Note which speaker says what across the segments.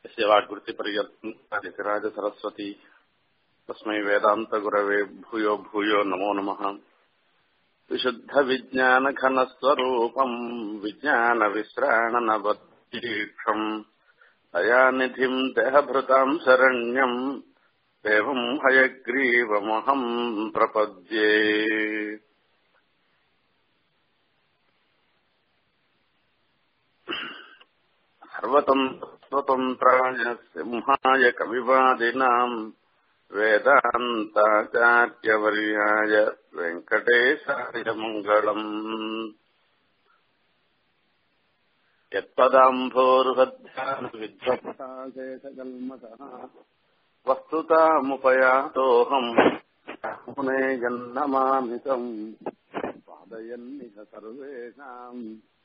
Speaker 1: यस्य वाग्वृत्तिपर्यन्तादितिराज सरस्वती तस्मै वेदान्तगुरवे भूयो भूयो नमो नमः विशुद्धविज्ञानघनस्वरूपम् विज्ञानविश्राणनवतीक्षम् दयानिधिम् देहभृताम् शरण्यम् देवम् हयग्रीवमहम् प्रपद्ये सर्वतन्त्रतन्त्राय सिंहाय कविवादिनाम् वेदान्ताचार्यवर्याय वेङ्कटेशाय मङ्गलम् यत्पदाम्भोरुहध्यानविद्वत्ताशेषकल्मषः वस्तुतामुपयातोऽहम् मुने जन्नमामितम् पादयन्निह सर्वेषाम्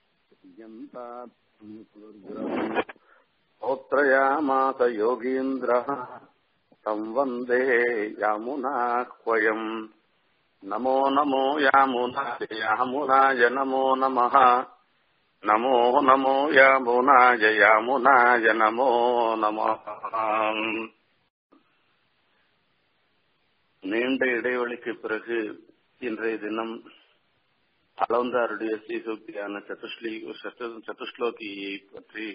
Speaker 1: स्तोत्रयामास योगीन्द्रः तम् वन्दे यामुनाह्वयम् नमो नमो यामुनाय यामुनाय नमो नमः नमो नमो यामुनाय यामुनाय नमो नमः நீண்ட இடைவெளிக்கு பிறகு இன்றைய தினம் அளவந்தாருடைய ஸ்ரீசூக்தியான சதுஷ்லி சதுஷ்லோகியை பற்றி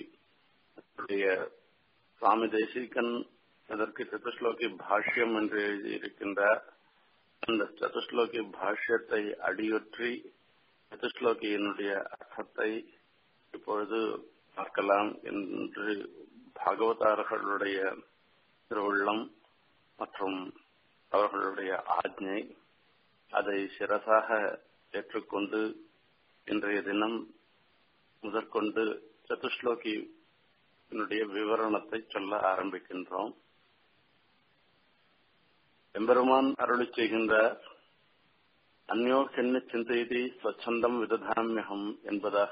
Speaker 1: சுவாமி தேசிகன் அதற்கு சதுஷ்லோகி பாஷ்யம் என்று எழுதியிருக்கின்றார் அந்த சதுஷ்லோகி பாஷ்யத்தை அடியொற்றி சதுஷ்லோகியினுடைய அர்த்தத்தை இப்பொழுது பார்க்கலாம் என்று பாகவதாரர்களுடைய திருவுள்ளம் மற்றும் அவர்களுடைய ஆஜ்ஞை அதை சிரசாக ஏற்றுக்கொண்டு இன்றைய தினம் முதற்கொண்டு சதுஷ்லோகி விவரணத்தை சொல்ல ஆரம்பிக்கின்றோம் எம்பெருமான் அருளி செய்கின்றார் அந்யோ சென்ன சிந்தைதி ஸ்வச்சந்தம் விததாமியகம் என்பதாக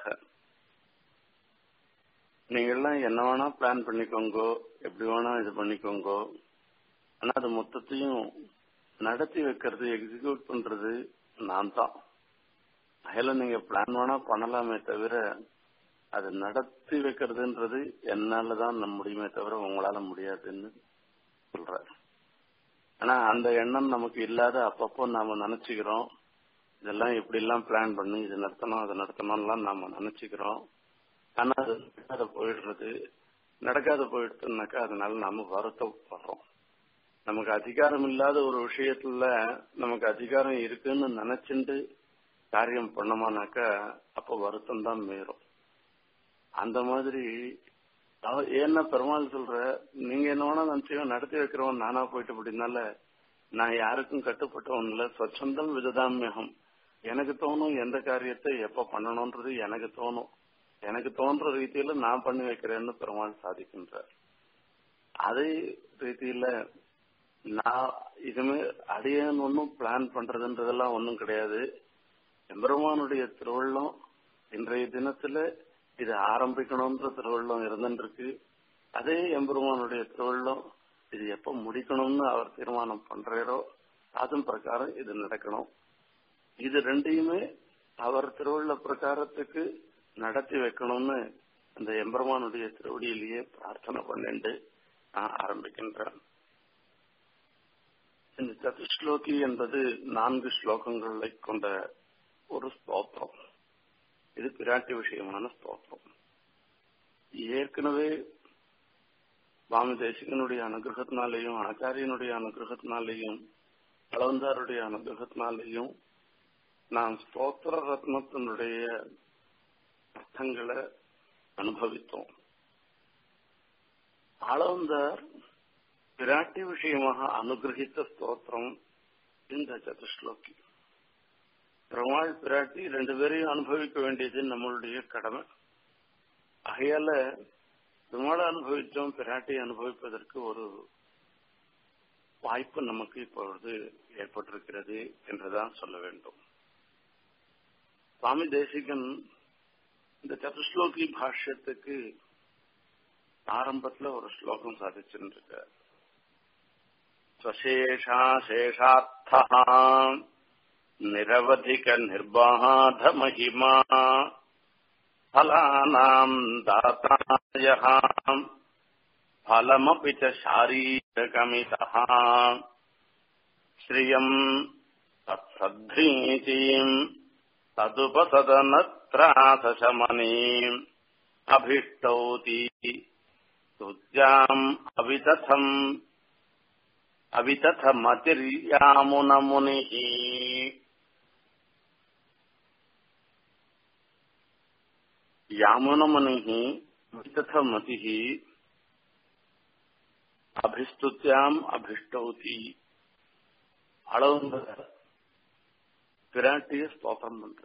Speaker 1: நீங்கள்லாம் என்ன வேணா பிளான் பண்ணிக்கோங்கோ எப்படி வேணா இது பண்ணிக்கோங்கோ ஆனா அது மொத்தத்தையும் நடத்தி வைக்கிறது எக்ஸிக்யூட் பண்றது நான் தான் அதில் நீங்க பிளான் வேணா பண்ணலாமே தவிர அது நடத்தி வைக்கிறதுன்றது என்னாலதான் முடியுமே தவிர உங்களால முடியாதுன்னு சொல்ற ஆனா அந்த எண்ணம் நமக்கு இல்லாத அப்பப்போ நாம நினைச்சுக்கிறோம் இதெல்லாம் இப்படி எல்லாம் பிளான் பண்ணி இது நடத்தணும் அதை நடத்தணும்லாம் நாம நினைச்சுக்கிறோம் ஆனா அது நடக்காத போயிடுறது நடக்காத போயிடுச்சுனாக்கா அதனால நாம வருத்தப்படுறோம் நமக்கு அதிகாரம் இல்லாத ஒரு விஷயத்துல நமக்கு அதிகாரம் இருக்குன்னு நினைச்சுட்டு காரியம் பண்ணோமானாக்கா அப்ப வருத்தம் தான் மீறும் அந்த மாதிரி ஏன்னா பெருமாள் சொல்ற நீங்க என்ன வேணா நினைச்சீங்க நடத்தி வைக்கிறவன் நானா போயிட்டு அப்படின்னால நான் யாருக்கும் கட்டுப்பட்டவன் இல்ல சொச்சந்தம் விததாமியகம் எனக்கு தோணும் எந்த காரியத்தை எப்ப பண்ணணும்ன்றது எனக்கு தோணும் எனக்கு தோன்ற ரீதியில நான் பண்ணி வைக்கிறேன்னு பெருமாள் சாதிக்கின்றார் அதே ரீதியில நான் இதுமே அடியேன் ஒன்னும் பிளான் பண்றதுன்றதெல்லாம் ஒன்றும் கிடையாது எம்பெருமானுடைய திருவள்ளம் இன்றைய தினத்துல இது ஆரம்பிக்கணும்ன்ற திருவள்ளம் இருந்துருக்கு அதே எம்பெருமானுடைய திருவள்ளம் இது எப்ப முடிக்கணும்னு அவர் தீர்மானம் பண்றாரோ அதன் பிரகாரம் இது நடக்கணும் இது ரெண்டையுமே அவர் திருவள்ள பிரகாரத்துக்கு நடத்தி வைக்கணும்னு அந்த எம்பெருமானுடைய திருவடியிலேயே பிரார்த்தனை பண்ணிட்டு நான் ஆரம்பிக்கின்றேன் இந்த சதுஸ்லோகி என்பது நான்கு ஸ்லோகங்களை கொண்ட ஒரு ஸ்தோத்திரம் இது பிராட்டி விஷயமான ஸ்தோத்திரம் ஏற்கனவே சுவாமி தேசிகனுடைய அனுகிரகத்தினாலேயும் ஆச்சாரியனுடைய அனுகிரகத்தினாலேயும் அளவந்தாருடைய அனுகிரகத்தினாலேயும் நாம் ஸ்தோத்திர ரத்னத்தினுடைய அர்த்தங்களை அனுபவித்தோம் அளவந்தார் பிராட்டி விஷயமாக அனுகிரகித்த ஸ்தோத்திரம் இந்த சதுஸ்லோகி பெருமாள் பிராட்டி ரெண்டு பேரையும் அனுபவிக்க வேண்டியது நம்மளுடைய கடமை ஆகையால பெருமாளை அனுபவித்தோம் பிராட்டியை அனுபவிப்பதற்கு ஒரு வாய்ப்பு நமக்கு இப்பொழுது ஏற்பட்டிருக்கிறது என்றுதான் சொல்ல வேண்டும் சுவாமி தேசிகன் இந்த சதுஸ்லோகி பாஷ்யத்துக்கு ஆரம்பத்துல ஒரு ஸ்லோகம் சாதிச்சுருக்கார் ஸ்வசேஷா சேஷார்த்தா நிரவதிக நிர்பாத மகிமா फलानाम् दातायः फलमपि च शारीरकमितः श्रियम् तत्सद्धीचीम् तदुपसदनत्रासशमनीम् अभीष्टौति स्तुत्याम् अवितथम् अवितथमतिर्यामुनमुनिः यामुनमुनिः वितथमतिः அபிஸ்துத்தியாம் அபிஷ்டௌதி அளவுங்க பிராட்டிய ஸ்தோத்திரம் பண்ற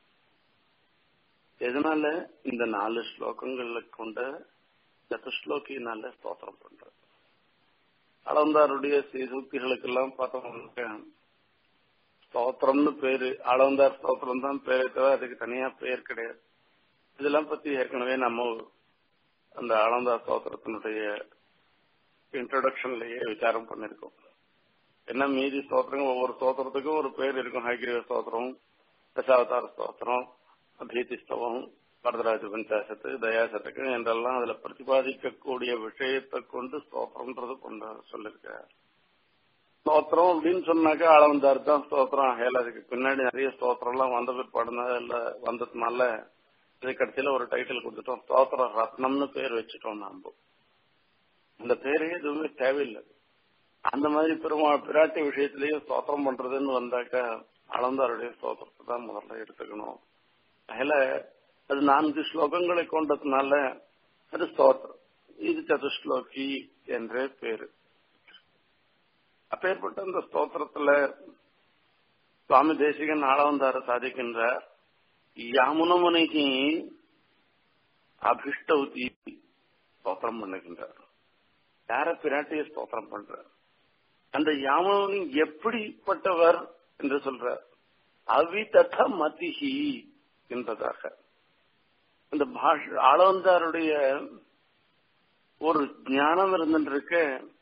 Speaker 1: எதனால இந்த நாலு ஸ்லோகங்கள்ல கொண்ட சதுஸ்லோகினால ஸ்தோத்திரம் பண்ற அளவந்தாருடைய சீசூக்திகளுக்கெல்லாம் பார்த்தோம்னாக்க ஸ்தோத்திரம்னு பேரு அளவந்தார் ஸ்தோத்திரம் தான் பேரே தவிர அதுக்கு தனியா பெயர் கிடையாது இதெல்லாம் பத்தி ஏற்கனவே நம்ம அந்த அளவந்தார் ஸ்தோத்திரத்தினுடைய இன்ட்ரோடக்ஷன்லயே விசாரம் பண்ணிருக்கோம் என்ன மீதி ஸ்தோத்திரங்கள் ஒவ்வொரு ஸ்தோத்திரத்துக்கும் ஒரு பேர் இருக்கும் ஹைகிரீவ ஸ்தோத்திரம் தசாவதார ஸ்தோத்திரம் பீதி ஸ்தவம் வரதராஜ பஞ்சாசத்து தயாசத்துக்கு என்றெல்லாம் அதுல பிரதிபாதிக்கக்கூடிய விஷயத்தை கொண்டு ஸ்தோத்திரம்ன்றது கொண்டு சொல்லிருக்கார் ஸ்தோத்திரம் அப்படின்னு சொன்னாக்கா அளவந்தார் தான் ஸ்தோத்திரம் ஆகையில அதுக்கு பின்னாடி நிறைய ஸ்தோத்திரம் எல்லாம் வந்த பிற்பாடுனால இல்ல வந்ததுனால இது கடைசியில ஒரு டைட்டில் கொடுத்துட்டோம் ஸ்தோத்திர ரத்னம்னு பேர் வச்சுட்டோம் நாம இந்த பேரே எதுவுமே தேவையில்லை அந்த மாதிரி பெருமா பிராட்டி விஷயத்திலேயே ஸ்தோத்திரம் பண்றதுன்னு வந்தாக்கா அளந்தாருடைய ஸ்தோத்திரத்தை தான் முதல்ல எடுத்துக்கணும் அதில் அது நான்கு ஸ்லோகங்களை கொண்டதுனால அது ஸ்தோத்திரம் இது சதுஸ்லோகி என்ற பேரு அப்பேற்பட்ட அந்த ஸ்தோத்திரத்துல சுவாமி தேசிகன் ஆளவந்தார சாதிக்கின்றார் யாமுனமுனைக்கு அபிஷ்டவுதி ஸ்தோத்திரம் பண்ணுகின்றார் யார பிராட்டிய ஸ்தோத்திரம் பண்றார் அந்த யாமனி எப்படிப்பட்டவர் என்று சொல்றார் அவிதத மதிஹி என்பதாக அந்த பாஷ ஆளவந்தாருடைய ஒரு ஞானம் இருந்துருக்கு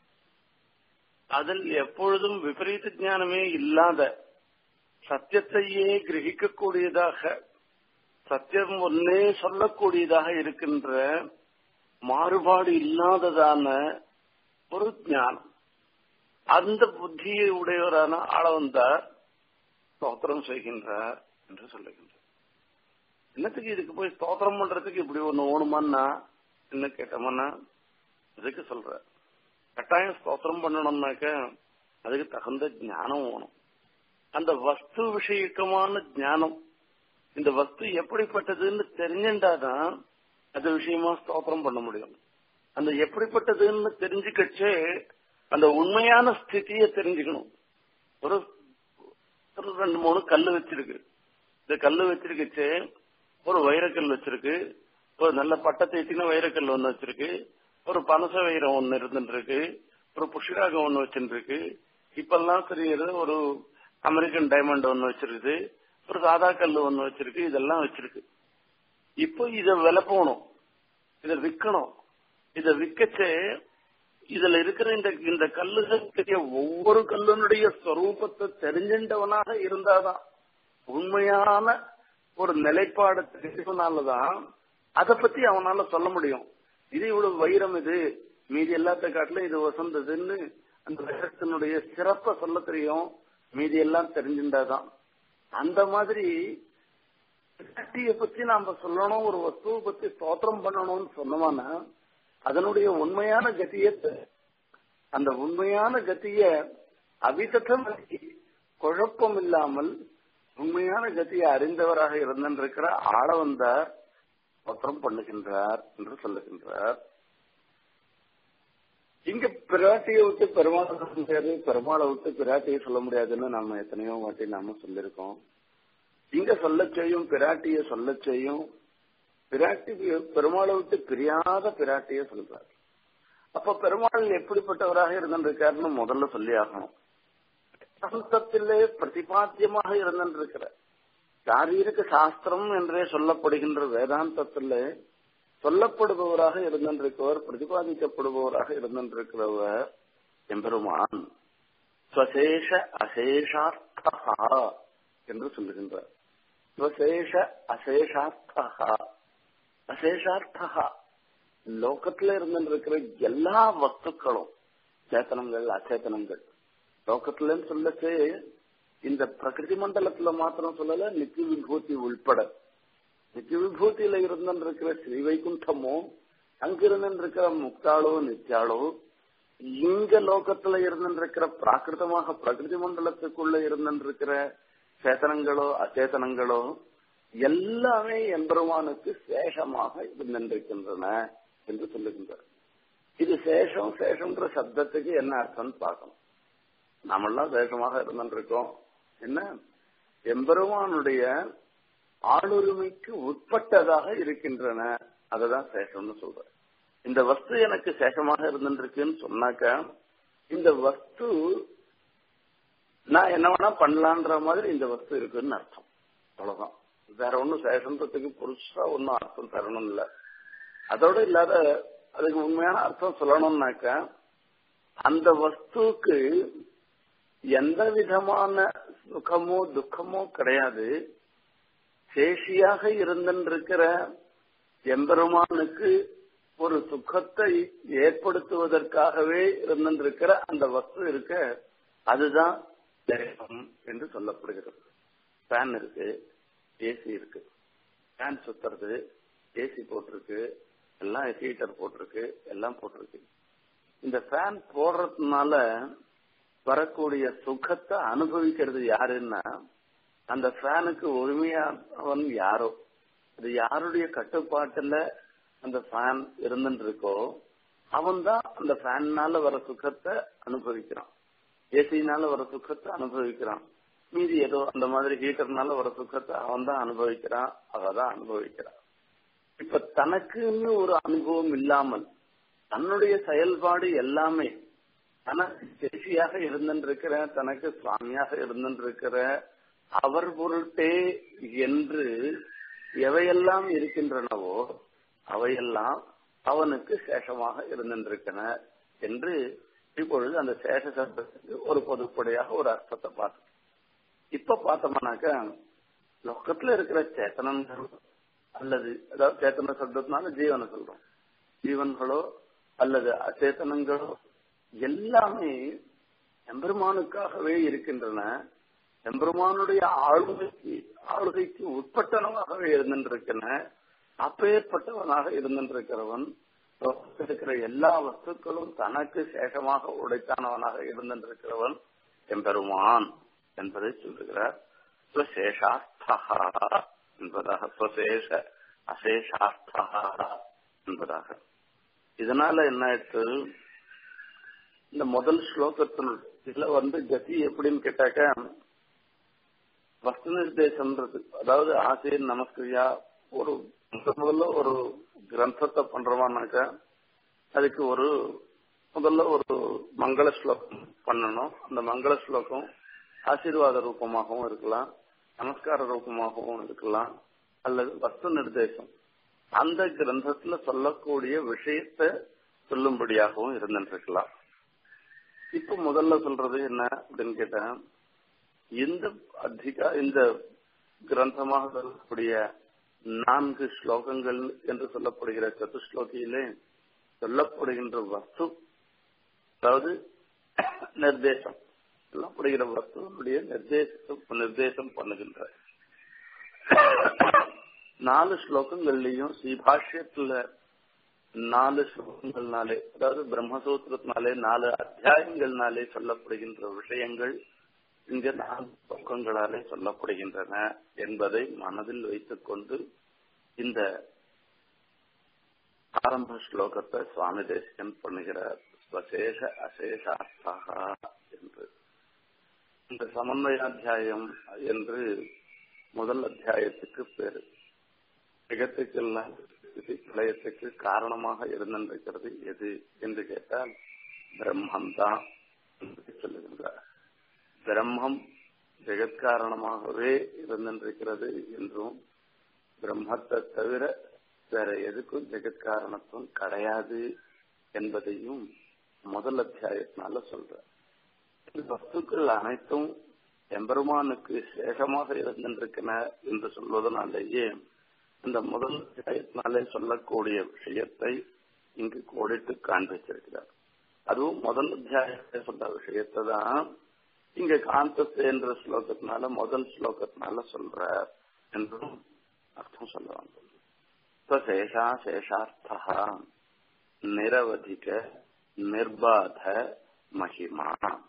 Speaker 1: அதில் எப்பொழுதும் விபரீத ஞானமே இல்லாத சத்தியத்தையே கிரகிக்கக்கூடியதாக சத்தியம் ஒன்னே சொல்லக்கூடியதாக இருக்கின்ற மாறுபாடு இல்லாததான ஒரு ஞானம் அந்த புத்தியை உடையவரான ஆளவந்தார் ஸ்தோத்திரம் செய்கின்றார் என்று சொல்லுகின்றார் என்னத்துக்கு இதுக்கு போய் ஸ்தோத்திரம் பண்றதுக்கு இப்படி ஒண்ணு ஓணுமான்னா என்ன கேட்டோம்னா அதுக்கு சொல்ற கட்டாயம் ஸ்தோத்திரம் பண்ணணும்னாக்க அதுக்கு தகுந்த ஞானம் வேணும் அந்த வஸ்து விஷயக்கமான ஞானம் இந்த வஸ்து எப்படிப்பட்டதுன்னு தெரிஞ்சுட்டாதான் அது விஷயமா ஸ்தோத்திரம் பண்ண முடியும் அந்த எப்படிப்பட்டதுன்னு தெரிஞ்சுக்கச்சே அந்த உண்மையான ஸ்திதியை தெரிஞ்சுக்கணும் ஒரு ரெண்டு மூணு கல்லு வச்சிருக்கு இந்த கல்லு வச்சிருக்கச்சு ஒரு வைரக்கல் வச்சிருக்கு ஒரு நல்ல பட்டத்தை எத்தின வைரக்கல் ஒண்ணு வச்சிருக்கு ஒரு பனச வைரம் ஒண்ணு இருந்துருக்கு ஒரு புஷ்கராகம் ஒண்ணு வச்சுருக்கு இப்பெல்லாம் தெரியுது ஒரு அமெரிக்கன் டைமண்ட் ஒண்ணு வச்சிருக்குது ஒரு சாதா கல் ஒண்ணு வச்சிருக்கு இதெல்லாம் வச்சிருக்கு இப்போ இத விலை போகணும் இத விற்கணும் இத விற்கச்சே இதுல இருக்கிற இந்த இந்த கல்லுகளுக்கு ஒவ்வொரு கல்லுனுடைய ஸ்வரூபத்தை தெரிஞ்சின்றவனாக இருந்தாதான் உண்மையான ஒரு நிலைப்பாடு தெரிஞ்சவனாலதான் அதை பத்தி அவனால சொல்ல முடியும் இது இவ்வளவு வைரம் இது மீதி எல்லாத்த காட்டிலும் இது வசந்ததுன்னு அந்த வைரத்தினுடைய சிறப்பை சொல்ல தெரியும் மீதி எல்லாம் தெரிஞ்சின்றாதான் அந்த மாதிரி சக்தியை பத்தி நாம சொல்லணும் ஒரு வஸ்துவை பத்தி ஸ்தோத்திரம் பண்ணணும்னு சொன்னோம்னா அதனுடைய உண்மையான கதியை அந்த உண்மையான கதிய அவிதத்தம் குழப்பம் இல்லாமல் உண்மையான கதியை அறிந்தவராக இருந்திருக்கிற ஆளவந்தார் ஸ்தோத்திரம் பண்ணுகின்றார் என்று சொல்லுகின்றார் இங்க பிராட்டியை விட்டு பெருமாளை சொல்ல முடியாது பெருமாளை விட்டு பிராட்டியை சொல்ல முடியாதுன்னு நாம எத்தனையோ வாட்டி நாம சொல்லியிருக்கோம் இங்க சொல்ல செய்யும் பிராட்டிய சொல்ல செய்யும் பிராட்டி பெருமாளை விட்டு பிரியாத பிராட்டிய சொல்றார் அப்ப பெருமாள் எப்படிப்பட்டவராக இருந்திருக்காருன்னு முதல்ல சொல்லி ஆகணும் வேதாந்தத்திலே பிரதிபாத்தியமாக இருந்திருக்கிற சாரீரக சாஸ்திரம் என்றே சொல்லப்படுகின்ற வேதாந்தத்திலே சொல்லப்படுபவராக இருந்திருக்கிறவர் பிரதிபாதிக்கப்படுபவராக இருந்திருக்கிறவர் எம்பெருமான் ஸ்வசேஷ அசேஷார்த்தா என்று சொல்லுகின்றார் ஸ்வசேஷ அசேஷார்த்தா அசேஷார்த்தா லோகத்துல இருந்துருக்கிற எல்லா வஸ்துக்களும் சேத்தனங்கள் அச்சேதனங்கள் லோகத்துலன்னு சொல்லச்சு இந்த பிரகிருதி மண்டலத்துல மாத்திரம் சொல்லல நித்திய விபூதி உள்பட நித்திய விபூதியில இருந்திருக்கிற ஸ்ரீ வைகுண்டமோ அங்கிருந்திருக்கிற முக்தாளோ நித்யாளோ இங்க லோகத்துல இருந்திருக்கிற பிராகிருதமாக பிரகிருதி மண்டலத்துக்குள்ள இருந்திருக்கிற சேத்தனங்களோ அச்சேதனங்களோ எல்லாமே எம்பெருமானுக்கு சேஷமாக இருந்திருக்கின்றன என்று சொல்லுகின்றார் இது சேஷம் சேஷம்ன்ற சப்தத்துக்கு என்ன அர்த்தம்னு பார்க்கணும் நாமெல்லாம் சேஷமாக இருந்திருக்கோம் என்ன எம்பெருமானுடைய ஆளுரிமைக்கு உட்பட்டதாக இருக்கின்றன அததான் சேஷம்னு சொல்ற இந்த வஸ்து எனக்கு சேஷமாக இருந்துருக்குன்னு சொன்னாக்க இந்த வஸ்து நான் என்ன வேணா பண்ணலான்ற மாதிரி இந்த வஸ்து இருக்குன்னு அர்த்தம் அவ்வளவுதான் வேற ஒண்ணும் சேஷன்றதுக்கு புதுசா ஒன்னும் அர்த்தம் தரணும் இல்ல அதோட இல்லாத அதுக்கு உண்மையான அர்த்தம் சொல்லணும்னாக்க அந்த வஸ்துக்கு எந்த விதமான சுகமோ துக்கமோ கிடையாது சேஷியாக இருந்திருக்கிற எம்பெருமானுக்கு ஒரு சுகத்தை ஏற்படுத்துவதற்காகவே இருந்திருக்கிற அந்த வஸ்து இருக்க அதுதான் தேகம் என்று சொல்லப்படுகிறது ஃபேன் இருக்கு ஏசி இருக்கு ஃபேன் சுத்துறது ஏசி போட்டிருக்கு எல்லாம் ஹீட்டர் போட்டிருக்கு எல்லாம் போட்டிருக்கு இந்த ஃபேன் போடுறதுனால வரக்கூடிய சுகத்தை அனுபவிக்கிறது யாருன்னா அந்த ஃபேனுக்கு உரிமையானவன் யாரோ அது யாருடைய கட்டுப்பாட்டுல அந்த ஃபேன் இருந்துட்டு இருக்கோ அவன் தான் அந்த ஃபேன்னால வர சுகத்தை அனுபவிக்கிறான் ஏசினால வர சுகத்தை அனுபவிக்கிறான் மீதி ஏதோ அந்த மாதிரி ஹீட்டர்னால வர சுகத்தை அவன் தான் அனுபவிக்கிறான் அவ தான் அனுபவிக்கிறான் இப்ப தனக்குன்னு ஒரு அனுபவம் இல்லாமல் தன்னுடைய செயல்பாடு எல்லாமே தனக்கு சேஷியாக இருந்திருக்கிற தனக்கு சுவாமியாக இருந்திருக்கிற அவர் பொருட்டே என்று எவையெல்லாம் இருக்கின்றனவோ அவையெல்லாம் அவனுக்கு சேஷமாக இருந்திருக்கின்றன என்று இப்பொழுது அந்த சேஷ சப்தத்துக்கு ஒரு பொதுப்படையாக ஒரு அர்த்தத்தை பார்த்தோம் இப்ப பார்த்தோம்னாக்க லோக்கத்துல இருக்கிற சேத்தனங்கள் அல்லது அதாவது சேத்தன சப்தத்தினால ஜீவனை சொல்றோம் ஜீவன்களோ அல்லது அச்சேதனங்களோ எல்லாமே எம்பெருமானுக்காகவே இருக்கின்றன எம்பெருமானுடைய ஆளுகைக்கு ஆளுகைக்கு உட்பட்டனவாகவே இருந்திருக்கின்றன அப்பேற்பட்டவனாக இருந்திருக்கிறவன் இருக்கிற எல்லா வஸ்துக்களும் தனக்கு சேஷமாக உடைத்தானவனாக இருந்திருக்கிறவன் எம்பெருமான் என்பதை சொல்லுகிறார் ஸ்வசேஷாஸ்தா என்பதாக ஸ்வசேஷ அசேஷாஸ்தா என்பதாக இதனால என்ன ஆயிடுச்சு இந்த முதல் ஸ்லோகத்தினுள்ள வந்து கதி எப்படின்னு கேட்டாக்க வஸ்து நிர்தேசம்ன்றது அதாவது ஆசிரியர் நமஸ்கிரியா ஒரு முதல்ல ஒரு கிரந்தத்தை பண்றோமானாக்க அதுக்கு ஒரு முதல்ல ஒரு மங்கள ஸ்லோகம் பண்ணணும் அந்த மங்கள ஸ்லோகம் ஆசீர்வாத ரூபமாகவும் இருக்கலாம் நமஸ்கார ரூபமாகவும் இருக்கலாம் அல்லது வஸ்து நிர்தேசம் அந்த கிரந்தத்துல சொல்லக்கூடிய விஷயத்த சொல்லும்படியாகவும் இருந்துருக்கலாம் இப்ப முதல்ல சொல்றது என்ன அப்படின்னு கேட்டா இந்த அதிகா இந்த கிரந்தமாக சொல்லக்கூடிய நான்கு ஸ்லோகங்கள் என்று சொல்லப்படுகிற சதுஸ்லோகியிலே சொல்லப்படுகின்ற வஸ்து அதாவது நிர்தேசம் சொல்லப்படுகிற வஸ்துவனுடைய நிர்தேசம் நிர்தேசம் பண்ணுகின்ற நாலு ஸ்லோகங்கள்லயும் ஸ்ரீபாஷ்யத்துல நாலு ஸ்லோகங்கள்னாலே அதாவது பிரம்மசூத்திரத்தினாலே நாலு அத்தியாயங்கள்னாலே சொல்லப்படுகின்ற விஷயங்கள் இங்க நாலு ஸ்லோகங்களாலே சொல்லப்படுகின்றன என்பதை மனதில் வைத்துக் கொண்டு இந்த ஆரம்ப ஸ்லோகத்தை சுவாமி தேசிகன் பண்ணுகிறார் ஸ்வசேஷ அசேஷார்த்தா என்று இந்த சமன்வயாத்தியாயம் என்று முதல் அத்தியாயத்துக்கு பேரு ஜெகத்துக்கெல்லாம் பிரளயத்துக்கு காரணமாக இருந்திருக்கிறது எது என்று கேட்டால் பிரம்மம்தான் என்று சொல்லுகின்றார் பிரம்மம் ஜெகத்காரணமாகவே இருந்திருக்கிறது என்றும் பிரம்மத்தை தவிர வேற எதுக்கும் ஜெகத்காரணத்துவம் கிடையாது என்பதையும் முதல் அத்தியாயத்தினால சொல்ற வஸ்துக்கள் அனைத்தும் எம்பெருமானுக்கு சேஷமாக இருந்திருக்கின என்று சொல்வதனாலேயே இந்த முதல் அத்தியாயத்தினாலே சொல்லக்கூடிய விஷயத்தை இங்கு கோடிட்டு காண்பிச்சிருக்கிறார் அதுவும் முதல் அத்தியாயத்தை சொன்ன விஷயத்தை தான் இங்க காந்தஸ் என்ற ஸ்லோகத்தினால முதல் ஸ்லோகத்தினால சொல்ற என்றும் அர்த்தம் சொல்ல வந்தது சேஷா சேஷார்த்தா நிரவதிக நிர்பாத மகிமா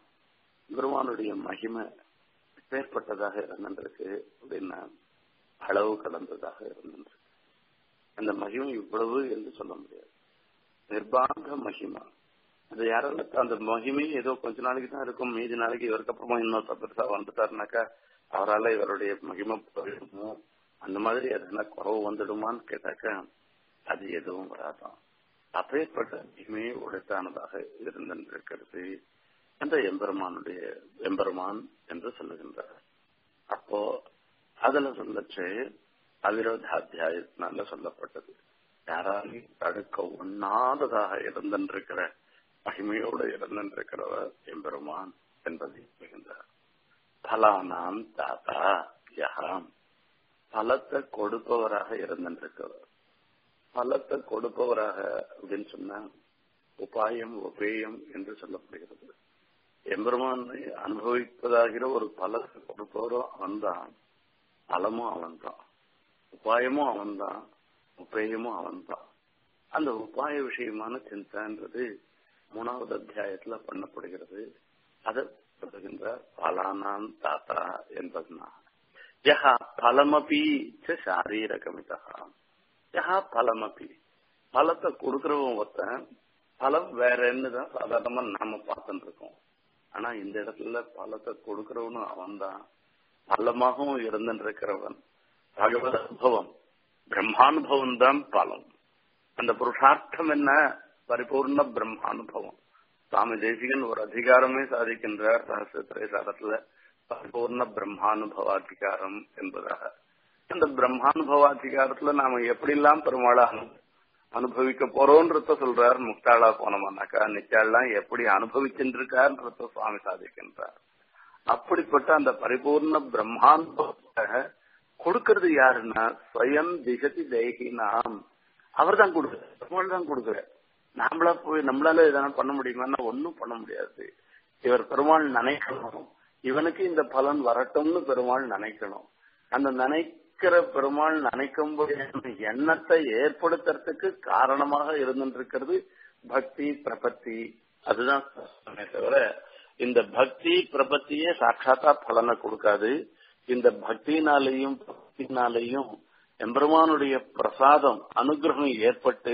Speaker 1: பெருமானுடைய மகிமை பேர்பட்டதாக இருந்திருக்கு அப்படின்னா அளவு கடந்ததாக இருந்திருக்கு அந்த மகிமை இவ்வளவு என்று சொல்ல முடியாது நிர்பாக மகிமா அது யாரால அந்த மகிமை ஏதோ கொஞ்ச நாளைக்கு தான் இருக்கும் மீதி நாளைக்கு இவருக்கு அப்புறமா இன்னொருத்த பெருசா வந்துட்டாருனாக்கா அவரால் இவருடைய மகிமை போயிடுமோ அந்த மாதிரி எதனா குறவு வந்துடுமான்னு கேட்டாக்கா அது எதுவும் வராதான் அப்பேற்பட்ட மகிமையை உடைத்தானதாக இருந்திருக்கிறது அந்த எம்பெருமானுடைய எம்பெருமான் என்று சொல்லுகின்றார் அப்போ அதுல சொல்லச்சு அவிரோதாத்தியாயத்தினால சொல்லப்பட்டது யாராலையும் தடுக்க ஒண்ணாததாக இருந்திருக்கிற மகிமையோடு இருந்திருக்கிறவர் எம்பெருமான் என்பதை சொல்கின்றார் பலானாம் தாத்தா யகாம் பலத்தை கொடுப்பவராக இருந்திருக்கிறவர் பலத்தை கொடுப்பவராக அப்படின்னு சொன்னா உபாயம் உபேயம் என்று சொல்லப்படுகிறது எம்பெருமானை அனுபவிப்பதாகிற ஒரு பலத்தை கொடுப்பவரும் அவன்தான் பலமும் அவன்தான் உபாயமும் அவன்தான் உபேயமும் அவன்தான் அந்த உபாய விஷயமான சிந்தான்றது மூணாவது அத்தியாயத்துல பண்ணப்படுகிறது அதை சொல்லுகின்ற பலானான் தாத்தா என்பதுனா யஹா பலமபி சாரீரகமிதா யஹா பலமபி பலத்தை கொடுக்கிறவன் ஒருத்தன் பலம் வேற என்னதான் சாதாரணமா நாம பார்த்துட்டு இருக்கோம் ஆனா இந்த இடத்துல பலத்தை கொடுக்கிறவனும் அவன்தான் பலமாகவும் இருந்திருக்கிறவன் பகவத் அனுபவம் பிரம்மானுபவம் தான் பலம் அந்த புருஷார்த்தம் என்ன பரிபூர்ண பிரம்மானுபவம் சுவாமி தேசிகன் ஒரு அதிகாரமே சாதிக்கின்றார் ரகசிய சாரத்துல பரிபூர்ண பிரம்மானுபவாதிகாரம் என்பதாக அந்த பிரம்மானுபவாதிகாரத்துல நாம எப்படிலாம் பெருமாளை அனுபவிக்க போறோன்றத சொல்றார் முக்தாளா போனோம்னாக்கா நிச்சாலாம் எப்படி அனுபவிச்சுருக்கார்ன்றத சுவாமி சாதிக்கின்றார் அப்படிப்பட்ட அந்த பரிபூர்ண பிரம்மானுபவத்தை கொடுக்கறது யாருன்னா ஸ்வயம் திகதி தேகி நாம் அவர் தான் கொடுக்குற பெருமாள் தான் கொடுக்குற நாமளா போய் நம்மளால எதனா பண்ண முடியுமான்னா ஒன்னும் பண்ண முடியாது இவர் பெருமாள் நினைக்கணும் இவனுக்கு இந்த பலன் வரட்டும்னு பெருமாள் நினைக்கணும் அந்த நினைக்கிற பெருமாள் நினைக்கும்போது எண்ணத்தை ஏற்படுத்துறதுக்கு காரணமாக இருந்துருக்கிறது பக்தி பிரபத்தி அதுதான் தவிர இந்த பக்தி பிரபத்தியே சாட்சாத்தா பலனை கொடுக்காது இந்த பக்தினாலேயும் பக்தினாலேயும் எம்பெருமானுடைய பிரசாதம் அனுகிரகம் ஏற்பட்டு